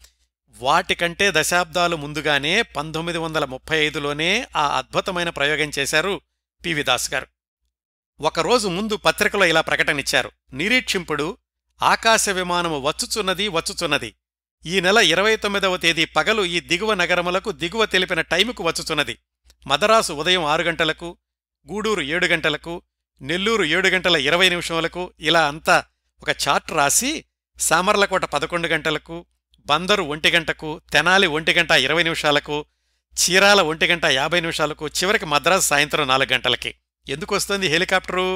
S1: వాటికంటే దశాబ్దాలు ముందుగానే పంతొమ్మిది వందల ముప్పై ఐదులోనే ఆ అద్భుతమైన ప్రయోగం చేశారు పివి దాస్ గారు ఒకరోజు ముందు పత్రికలో ఇలా ప్రకటనిచ్చారు నిరీక్షింపుడు ఆకాశ విమానము వచ్చుచున్నది వచ్చుచున్నది ఈ నెల ఇరవై తొమ్మిదవ తేదీ పగలు ఈ దిగువ నగరములకు దిగువ తెలిపిన టైముకు వచ్చుచున్నది మదరాసు ఉదయం ఆరు గంటలకు గూడూరు ఏడు గంటలకు నెల్లూరు ఏడు గంటల ఇరవై నిమిషములకు ఇలా అంతా ఒక చార్ట్ రాసి సామర్లకోట పదకొండు గంటలకు బందరు ఒంటి గంటకు తెనాలి ఒంటి గంట ఇరవై నిమిషాలకు చీరాల ఒంటి గంట యాభై నిమిషాలకు చివరికి మద్రాసు సాయంత్రం నాలుగు గంటలకి ఎందుకు వస్తుంది హెలికాప్టరు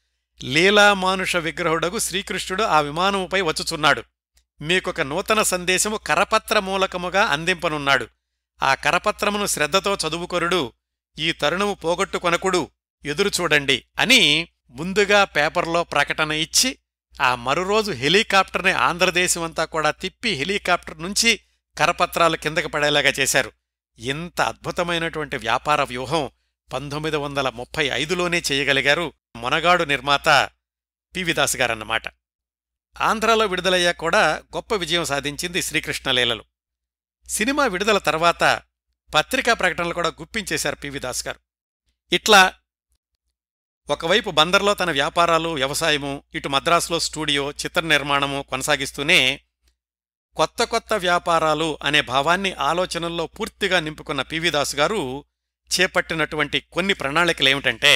S1: లీలామానుష విగ్రహుడగు శ్రీకృష్ణుడు ఆ విమానముపై వచ్చుచున్నాడు మీకొక నూతన సందేశము కరపత్ర మూలకముగా అందింపనున్నాడు ఆ కరపత్రమును శ్రద్ధతో చదువుకొరుడు ఈ తరుణము పోగొట్టుకొనకుడు ఎదురుచూడండి అని ముందుగా పేపర్లో ప్రకటన ఇచ్చి ఆ మరురోజు హెలికాప్టర్ని ఆంధ్రదేశమంతా కూడా తిప్పి హెలికాప్టర్ నుంచి కరపత్రాలు కిందకి పడేలాగా చేశారు ఇంత అద్భుతమైనటువంటి వ్యాపార వ్యూహం పంతొమ్మిది వందల ముప్పై ఐదులోనే చేయగలిగారు మొనగాడు నిర్మాత పివి దాస్ గారన్నమాట ఆంధ్రాలో విడుదలయ్యాక కూడా గొప్ప విజయం సాధించింది శ్రీకృష్ణలీలలు సినిమా విడుదల తర్వాత పత్రికా ప్రకటనలు కూడా గుప్పించేశారు పివి దాస్ గారు ఇట్లా ఒకవైపు బందర్లో తన వ్యాపారాలు వ్యవసాయము ఇటు మద్రాసులో స్టూడియో చిత్ర నిర్మాణము కొనసాగిస్తూనే కొత్త కొత్త వ్యాపారాలు అనే భావాన్ని ఆలోచనల్లో పూర్తిగా నింపుకున్న పివి దాస్ గారు చేపట్టినటువంటి కొన్ని ప్రణాళికలేమిటంటే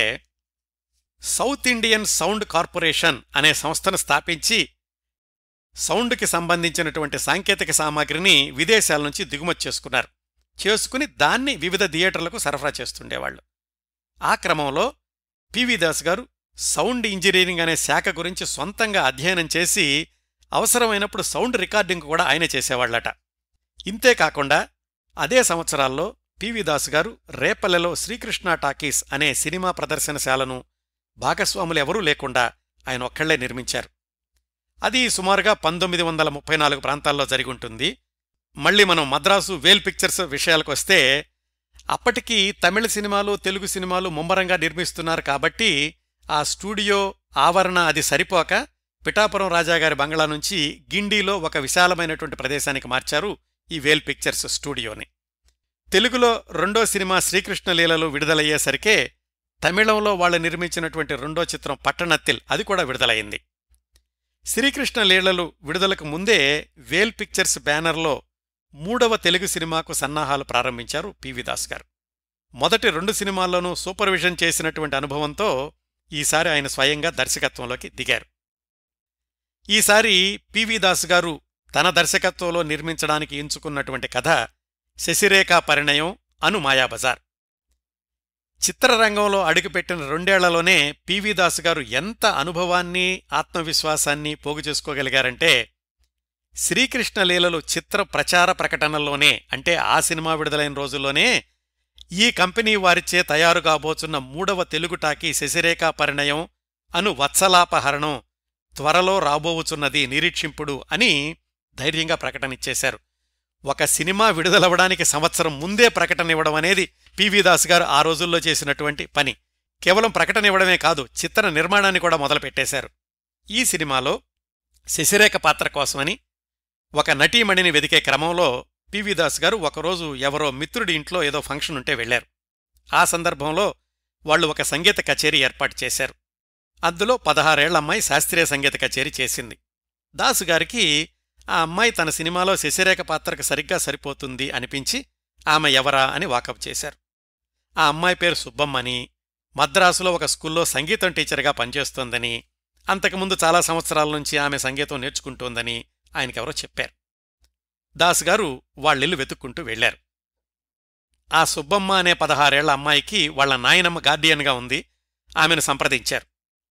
S1: సౌత్ ఇండియన్ సౌండ్ కార్పొరేషన్ అనే సంస్థను స్థాపించి సౌండ్కి సంబంధించినటువంటి సాంకేతిక సామాగ్రిని విదేశాల నుంచి దిగుమతి చేసుకున్నారు చేసుకుని దాన్ని వివిధ థియేటర్లకు సరఫరా చేస్తుండేవాళ్లు ఆ క్రమంలో పివి దాస్ గారు సౌండ్ ఇంజనీరింగ్ అనే శాఖ గురించి సొంతంగా అధ్యయనం చేసి అవసరమైనప్పుడు సౌండ్ రికార్డింగ్ కూడా ఆయన చేసేవాళ్లట ఇంతేకాకుండా అదే సంవత్సరాల్లో పివి దాస్ గారు రేపల్లెలో శ్రీకృష్ణ టాకీస్ అనే సినిమా ప్రదర్శనశాలను భాగస్వాములు ఎవరూ లేకుండా ఆయన ఒక్కళ్లే నిర్మించారు అది సుమారుగా పంతొమ్మిది వందల ముప్పై నాలుగు ప్రాంతాల్లో జరిగుంటుంది మళ్ళీ మనం మద్రాసు వేల్ పిక్చర్స్ విషయాలకు వస్తే అప్పటికి తమిళ సినిమాలు తెలుగు సినిమాలు ముమ్మరంగా నిర్మిస్తున్నారు కాబట్టి ఆ స్టూడియో ఆవరణ అది సరిపోక పిఠాపురం రాజాగారి బంగ్లా నుంచి గిండిలో ఒక విశాలమైనటువంటి ప్రదేశానికి మార్చారు ఈ వేల్ పిక్చర్స్ స్టూడియోని తెలుగులో రెండో సినిమా శ్రీకృష్ణ లీలలు విడుదలయ్యేసరికే తమిళంలో వాళ్ళు నిర్మించినటువంటి రెండో చిత్రం పట్టణత్తిల్ అది కూడా విడుదలయింది శ్రీకృష్ణ లీలలు విడుదలకు ముందే వేల్ పిక్చర్స్ బ్యానర్లో మూడవ తెలుగు సినిమాకు సన్నాహాలు ప్రారంభించారు పివి దాస్ గారు మొదటి రెండు సినిమాల్లోనూ సూపర్విజన్ చేసినటువంటి అనుభవంతో ఈసారి ఆయన స్వయంగా దర్శకత్వంలోకి దిగారు ఈసారి పివి దాస్ గారు తన దర్శకత్వంలో నిర్మించడానికి ఎంచుకున్నటువంటి కథ శశిరేఖా పరిణయం అను మాయాబజార్ చిత్రరంగంలో అడుగుపెట్టిన రెండేళ్లలోనే పివి దాస్ గారు ఎంత అనుభవాన్ని ఆత్మవిశ్వాసాన్ని పోగు చేసుకోగలిగారంటే శ్రీకృష్ణ లీలలు చిత్ర ప్రచార ప్రకటనల్లోనే అంటే ఆ సినిమా విడుదలైన రోజుల్లోనే ఈ కంపెనీ వారిచే తయారు కాబోతున్న మూడవ తెలుగు టాకీ శశిరేఖా పరిణయం అను వత్సలాపహరణం త్వరలో రాబోవుచున్నది నిరీక్షింపుడు అని ధైర్యంగా ప్రకటనిచ్చేశారు ఒక సినిమా విడుదలవడానికి సంవత్సరం ముందే ప్రకటన ఇవ్వడం అనేది పివి దాస్ గారు ఆ రోజుల్లో చేసినటువంటి పని కేవలం ప్రకటన ఇవ్వడమే కాదు చిత్ర నిర్మాణాన్ని కూడా మొదలుపెట్టేశారు ఈ సినిమాలో శశిరేఖ పాత్ర కోసమని ఒక నటీమణిని వెదికే క్రమంలో పివి దాస్ గారు ఒకరోజు ఎవరో మిత్రుడి ఇంట్లో ఏదో ఫంక్షన్ ఉంటే వెళ్లారు ఆ సందర్భంలో వాళ్లు ఒక సంగీత కచేరీ ఏర్పాటు చేశారు అందులో పదహారేళ్ల అమ్మాయి శాస్త్రీయ సంగీత కచేరీ చేసింది దాసు గారికి ఆ అమ్మాయి తన సినిమాలో శశిరేఖ పాత్రకు సరిగ్గా సరిపోతుంది అనిపించి ఆమె ఎవరా అని వాకప్ చేశారు ఆ అమ్మాయి పేరు సుబ్బమ్మని మద్రాసులో ఒక స్కూల్లో సంగీతం టీచర్గా పనిచేస్తోందని అంతకుముందు చాలా సంవత్సరాల నుంచి ఆమె సంగీతం నేర్చుకుంటోందని ఆయనకెవరో చెప్పారు దాస్ గారు వాళ్ళిల్లు వెతుక్కుంటూ వెళ్లారు ఆ సుబ్బమ్మ అనే పదహారేళ్ల అమ్మాయికి వాళ్ల నాయనమ్మ గార్డియన్గా ఉంది ఆమెను సంప్రదించారు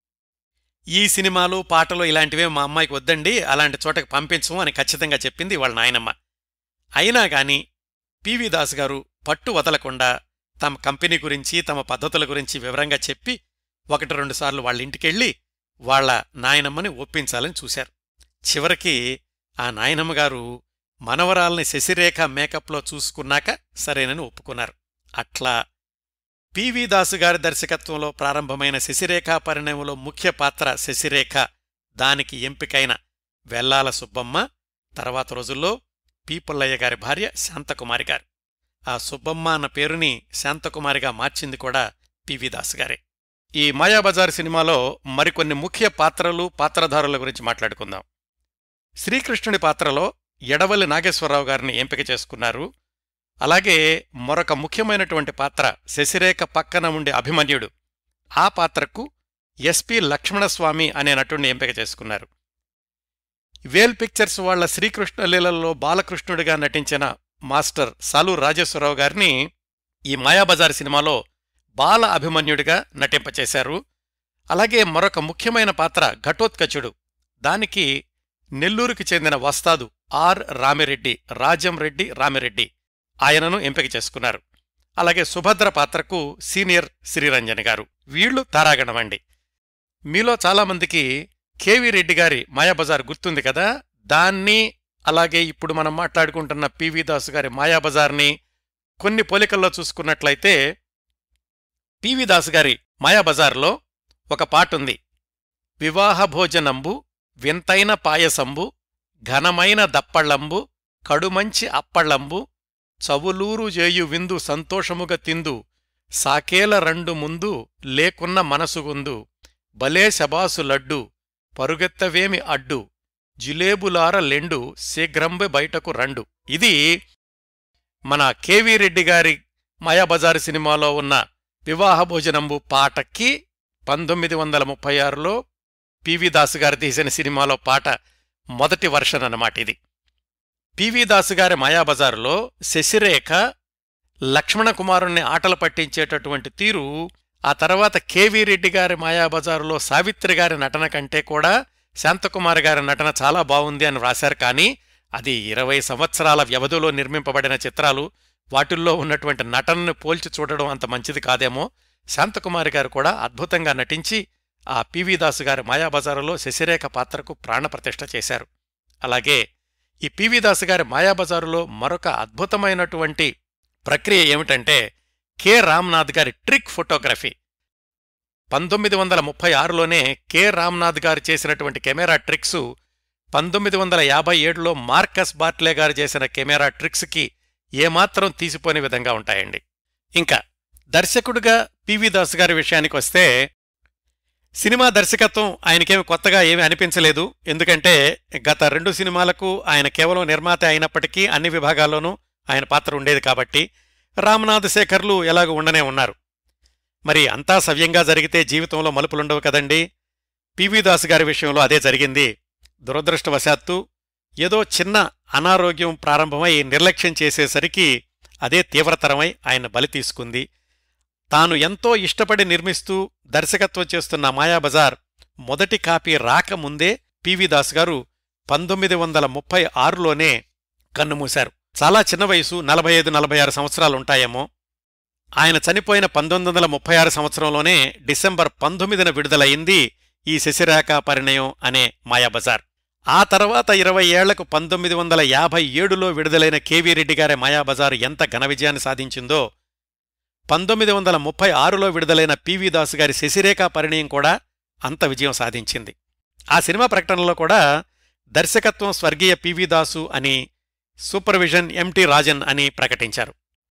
S1: ఈ సినిమాలు పాటలు ఇలాంటివే మా అమ్మాయికి వద్దండి అలాంటి చోటకి పంపించము అని ఖచ్చితంగా చెప్పింది వాళ్ళ నాయనమ్మ అయినా గాని పివి దాస్ గారు పట్టు వదలకుండా తమ కంపెనీ గురించి తమ పద్ధతుల గురించి వివరంగా చెప్పి ఒకటి రెండుసార్లు వాళ్ళ ఇంటికెళ్ళి వాళ్ల నాయనమ్మని ఒప్పించాలని చూశారు చివరికి ఆ నాయనమ్మగారు మనవరాల్ని శశిరేఖ మేకప్లో చూసుకున్నాక సరేనని ఒప్పుకున్నారు అట్లా పివి దాసు గారి దర్శకత్వంలో ప్రారంభమైన శశిరేఖ పరిణయంలో ముఖ్య పాత్ర శశిరేఖ దానికి ఎంపికైన వెల్లాల సుబ్బమ్మ తర్వాత రోజుల్లో పి పుల్లయ్య గారి భార్య శాంతకుమారి గారు ఆ సుబ్బమ్మ అన్న పేరుని శాంతకుమారిగా మార్చింది కూడా పివి దాస్ గారే ఈ మాయాబజార్ సినిమాలో మరికొన్ని ముఖ్య పాత్రలు పాత్రధారుల గురించి మాట్లాడుకుందాం శ్రీకృష్ణుడి పాత్రలో ఎడవల్లి నాగేశ్వరరావు గారిని ఎంపిక చేసుకున్నారు అలాగే మరొక ముఖ్యమైనటువంటి పాత్ర శశిరేఖ పక్కన ఉండే అభిమన్యుడు ఆ పాత్రకు ఎస్పి లక్ష్మణస్వామి అనే నటుణ్ణి ఎంపిక చేసుకున్నారు వేల్ పిక్చర్స్ వాళ్ల శ్రీకృష్ణ లీలల్లో బాలకృష్ణుడిగా నటించిన మాస్టర్ సాలు రాజేశ్వరరావు గారిని ఈ మాయాబజార్ సినిమాలో బాల అభిమన్యుడిగా నటింపచేశారు అలాగే మరొక ముఖ్యమైన పాత్ర ఘటోత్కచుడు దానికి నెల్లూరుకి చెందిన వస్తాదు ఆర్ రామిరెడ్డి రాజం రెడ్డి రామిరెడ్డి ఆయనను ఎంపిక చేసుకున్నారు అలాగే సుభద్ర పాత్రకు సీనియర్ శ్రీరంజన్ గారు వీళ్లు తారాగణమండి మీలో చాలామందికి కేవీ రెడ్డి గారి మాయాబజార్ గుర్తుంది కదా దాన్ని అలాగే ఇప్పుడు మనం మాట్లాడుకుంటున్న పివి దాసు గారి మాయాబజార్ని కొన్ని పోలికల్లో చూసుకున్నట్లయితే పివి దాసు గారి మాయాబజార్లో ఒక పాటుంది వివాహ భోజనంబు వింతైన పాయసంబు ఘనమైన దప్పళ్ళంబు కడుమంచి అప్పళ్ళంబు చవులూరు జేయు విందు సంతోషముగ తిందు సాకేల రెండు ముందు లేకున్న మనసుగుందు భలే శబాసు లడ్డు పరుగెత్తవేమి అడ్డు జిలేబులార లెండు శీఘ్రంబె బయటకు రండు ఇది మన కెవి రెడ్డి గారి మాయాబజారు సినిమాలో ఉన్న వివాహ భోజనంబు పాటకి పంతొమ్మిది వందల ముప్పై ఆరులో పివి దాసు గారు తీసిన సినిమాలో పాట మొదటి వర్షన్ అన్నమాట ఇది పివి దాసు గారి మాయాబజారులో శశిరేఖ లక్ష్మణ కుమారుణ్ణి ఆటలు పట్టించేటటువంటి తీరు ఆ తర్వాత కెవి రెడ్డి గారి మాయాబజారులో సావిత్రి గారి నటన కంటే కూడా శాంతకుమార్ గారి నటన చాలా బావుంది అని వ్రాశారు కానీ అది ఇరవై సంవత్సరాల వ్యవధిలో నిర్మింపబడిన చిత్రాలు వాటిల్లో ఉన్నటువంటి నటనను పోల్చి చూడడం అంత మంచిది కాదేమో శాంతకుమారి గారు కూడా అద్భుతంగా నటించి ఆ పివి దాసు గారి మాయాబజారులో శశిరేఖ పాత్రకు ప్రాణప్రతిష్ఠ చేశారు అలాగే ఈ పివి దాసు గారి మాయాబజారులో మరొక అద్భుతమైనటువంటి ప్రక్రియ ఏమిటంటే కె రామ్నాథ్ గారి ట్రిక్ ఫోటోగ్రఫీ పంతొమ్మిది వందల ముప్పై ఆరులోనే కె రామ్నాథ్ గారు చేసినటువంటి కెమెరా ట్రిక్స్ పంతొమ్మిది వందల యాభై ఏడులో మార్కస్ బార్ట్లే గారు చేసిన కెమెరా ట్రిక్స్కి ఏమాత్రం తీసిపోని విధంగా ఉంటాయండి ఇంకా దర్శకుడిగా పివి దాస్ గారి విషయానికి వస్తే సినిమా దర్శకత్వం ఆయనకేమి కొత్తగా ఏమీ అనిపించలేదు ఎందుకంటే గత రెండు సినిమాలకు ఆయన కేవలం నిర్మాత అయినప్పటికీ అన్ని విభాగాల్లోనూ ఆయన పాత్ర ఉండేది కాబట్టి రామనాథ్ శేఖర్లు ఎలాగూ ఉండనే ఉన్నారు మరి అంతా సవ్యంగా జరిగితే జీవితంలో మలుపులుండవు కదండి పివి దాస్ గారి విషయంలో అదే జరిగింది దురదృష్టవశాత్తు ఏదో చిన్న అనారోగ్యం ప్రారంభమై నిర్లక్ష్యం చేసేసరికి అదే తీవ్రతరమై ఆయన బలి తీసుకుంది తాను ఎంతో ఇష్టపడి నిర్మిస్తూ దర్శకత్వం చేస్తున్న మాయాబజార్ మొదటి కాపీ రాకముందే పివి దాస్ గారు పంతొమ్మిది వందల ముప్పై ఆరులోనే కన్నుమూశారు చాలా చిన్న వయసు నలభై ఐదు నలభై ఆరు సంవత్సరాలుంటాయేమో ఆయన చనిపోయిన పంతొమ్మిది వందల ముప్పై ఆరు సంవత్సరంలోనే డిసెంబర్ పంతొమ్మిదిన విడుదలయింది ఈ శశిరేఖ పరిణయం అనే మాయాబజార్ ఆ తర్వాత ఇరవై ఏళ్లకు పంతొమ్మిది వందల యాభై ఏడులో విడుదలైన కేవీ రెడ్డి గారి మాయాబజార్ ఎంత ఘన విజయాన్ని సాధించిందో పంతొమ్మిది వందల ముప్పై ఆరులో విడుదలైన పివి దాసు గారి శశిరేఖ పరిణయం కూడా అంత విజయం సాధించింది ఆ సినిమా ప్రకటనలో కూడా దర్శకత్వం స్వర్గీయ పివి దాసు అని సూపర్విజన్ ఎంటి రాజన్ అని ప్రకటించారు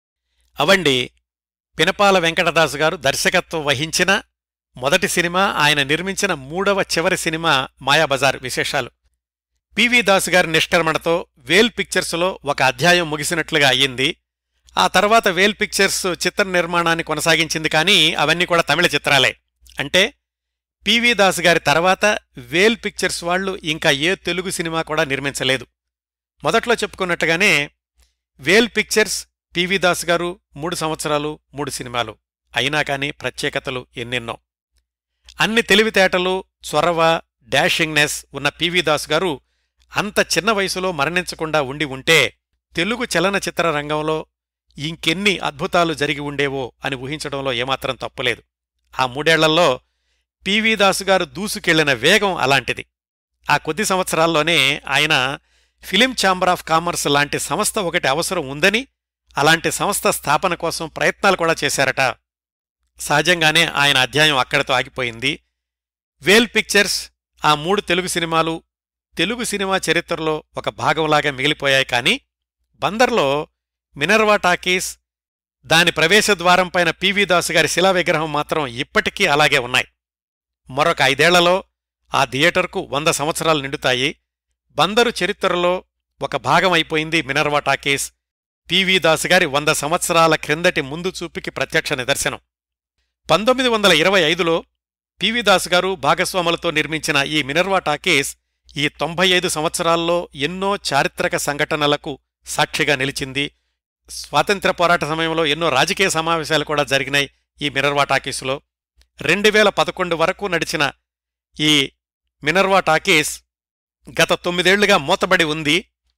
S1: అవండి పినపాల వెంకటదాసు గారు దర్శకత్వం వహించిన మొదటి సినిమా ఆయన నిర్మించిన మూడవ చివరి సినిమా మాయాబజార్ విశేషాలు పివి దాసు గారి నిష్కర్మణతో వేల్ పిక్చర్స్లో ఒక అధ్యాయం ముగిసినట్లుగా అయ్యింది ఆ తర్వాత వేల్ పిక్చర్స్ చిత్ర నిర్మాణాన్ని కొనసాగించింది కానీ అవన్నీ కూడా తమిళ చిత్రాలే అంటే పివి దాస్ గారి తర్వాత వేల్ పిక్చర్స్ వాళ్ళు ఇంకా ఏ తెలుగు సినిమా కూడా నిర్మించలేదు మొదట్లో చెప్పుకున్నట్టుగానే వేల్ పిక్చర్స్ పివి దాస్ గారు మూడు సంవత్సరాలు మూడు సినిమాలు అయినా కానీ ప్రత్యేకతలు ఎన్నెన్నో అన్ని తెలివితేటలు చొరవ డాషింగ్నెస్ ఉన్న పివి దాస్ గారు అంత చిన్న వయసులో మరణించకుండా ఉండి ఉంటే తెలుగు చలనచిత్ర రంగంలో ఇంకెన్ని అద్భుతాలు జరిగి ఉండేవో అని ఊహించడంలో ఏమాత్రం తప్పులేదు ఆ మూడేళ్లలో పివి దాసు గారు దూసుకెళ్లిన వేగం అలాంటిది ఆ కొద్ది సంవత్సరాల్లోనే ఆయన ఫిలిం ఛాంబర్ ఆఫ్ కామర్స్ లాంటి సంస్థ ఒకటి అవసరం ఉందని అలాంటి సంస్థ స్థాపన కోసం ప్రయత్నాలు కూడా చేశారట సహజంగానే ఆయన అధ్యాయం అక్కడితో ఆగిపోయింది వేల్ పిక్చర్స్ ఆ మూడు తెలుగు సినిమాలు తెలుగు సినిమా చరిత్రలో ఒక భాగంలాగా మిగిలిపోయాయి కానీ బందర్లో మినర్వా టాకీస్ దాని ప్రవేశద్వారం పైన పివి దాసు గారి శిలా విగ్రహం మాత్రం ఇప్పటికీ అలాగే ఉన్నాయి మరొక ఐదేళ్లలో ఆ థియేటర్కు వంద సంవత్సరాలు నిండుతాయి బందరు చరిత్రలో ఒక భాగం అయిపోయింది మినర్వా టాకీస్ పివి దాసు గారి వంద సంవత్సరాల క్రిందటి ముందు చూపుకి ప్రత్యక్ష నిదర్శనం పంతొమ్మిది వందల ఇరవై ఐదులో పివి దాసు గారు భాగస్వాములతో నిర్మించిన ఈ మినర్వా టాకీస్ ఈ తొంభై ఐదు సంవత్సరాల్లో ఎన్నో చారిత్రక సంఘటనలకు సాక్షిగా నిలిచింది స్వాతంత్ర్య పోరాట సమయంలో ఎన్నో రాజకీయ సమావేశాలు కూడా జరిగినాయి ఈ మినర్వా టాకీస్లో రెండు వేల పదకొండు వరకు నడిచిన ఈ మినర్వా టాకీస్ గత తొమ్మిదేళ్లుగా మూతబడి ఉంది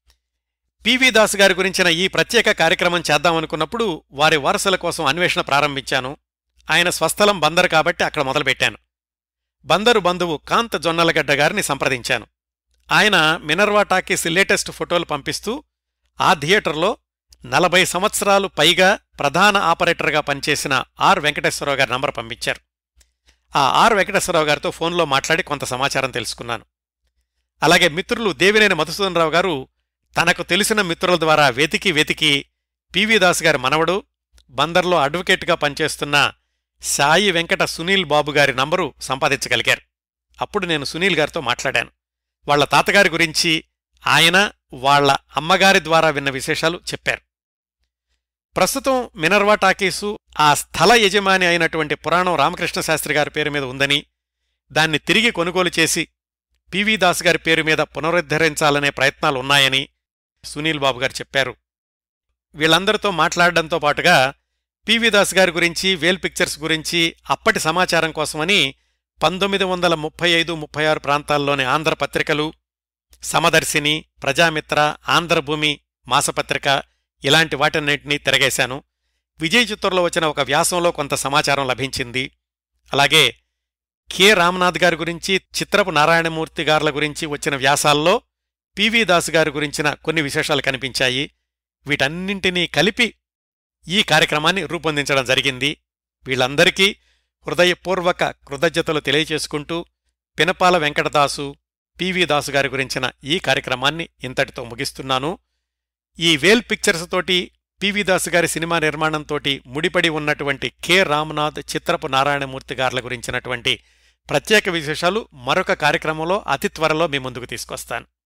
S1: పివి దాస్ గారి గురించిన ఈ ప్రత్యేక కార్యక్రమం చేద్దామనుకున్నప్పుడు వారి వారసుల కోసం అన్వేషణ ప్రారంభించాను ఆయన స్వస్థలం బందరు కాబట్టి అక్కడ మొదలుపెట్టాను బందరు బంధువు కాంత్ జొన్నలగడ్డ గారిని సంప్రదించాను ఆయన మినర్వా టాకీస్ లేటెస్ట్ ఫోటోలు పంపిస్తూ ఆ థియేటర్లో నలభై సంవత్సరాలు పైగా ప్రధాన ఆపరేటర్గా పనిచేసిన ఆర్ వెంకటేశ్వరరావు గారి నంబర్ పంపించారు ఆ ఆర్ వెంకటేశ్వరరావు గారితో ఫోన్లో మాట్లాడి కొంత సమాచారం తెలుసుకున్నాను అలాగే మిత్రులు దేవినేని మధుసూదన్ రావు గారు తనకు తెలిసిన మిత్రుల ద్వారా వెతికి వెతికి పివి దాస్ గారి మనవడు బందర్లో అడ్వకేట్గా పనిచేస్తున్న సాయి వెంకట సునీల్ బాబు గారి నంబరు సంపాదించగలిగారు అప్పుడు నేను సునీల్ గారితో మాట్లాడాను వాళ్ళ తాతగారి గురించి ఆయన వాళ్ళ అమ్మగారి ద్వారా విన్న విశేషాలు చెప్పారు ప్రస్తుతం మినర్వా టాకీసు ఆ స్థల యజమాని అయినటువంటి పురాణం రామకృష్ణ శాస్త్రి గారి పేరు మీద ఉందని దాన్ని తిరిగి కొనుగోలు చేసి పివి దాస్ గారి పేరు మీద పునరుద్ధరించాలనే ప్రయత్నాలు ఉన్నాయని సునీల్ బాబు గారు చెప్పారు వీళ్ళందరితో మాట్లాడడంతో పాటుగా పివి దాస్ గారి గురించి వేల్ పిక్చర్స్ గురించి అప్పటి సమాచారం కోసమని పంతొమ్మిది వందల ముప్పై ఐదు ముప్పై ఆరు ప్రాంతాల్లోని ఆంధ్రపత్రికలు సమదర్శిని ప్రజామిత్ర ఆంధ్రభూమి మాసపత్రిక ఇలాంటి వాటన్నింటినీ తిరగేశాను విజయ్ చిత్తూరులో వచ్చిన ఒక వ్యాసంలో కొంత సమాచారం లభించింది అలాగే కె రామనాథ్ గారి గురించి చిత్రపు నారాయణమూర్తి గార్ల గురించి వచ్చిన వ్యాసాల్లో పివి దాస్ గారి గురించిన కొన్ని విశేషాలు కనిపించాయి వీటన్నింటినీ కలిపి ఈ కార్యక్రమాన్ని రూపొందించడం జరిగింది వీళ్ళందరికీ హృదయపూర్వక కృతజ్ఞతలు తెలియచేసుకుంటూ పినపాల వెంకటదాసు పివి దాసు గారి గురించిన ఈ కార్యక్రమాన్ని ఇంతటితో ముగిస్తున్నాను ఈ వేల్ పిక్చర్స్ తోటి పివి దాసు గారి సినిమా నిర్మాణంతోటి ముడిపడి ఉన్నటువంటి కె రామనాథ్ చిత్రపు నారాయణమూర్తి గార్ల గురించినటువంటి ప్రత్యేక విశేషాలు మరొక కార్యక్రమంలో అతి త్వరలో మీ ముందుకు తీసుకొస్తాను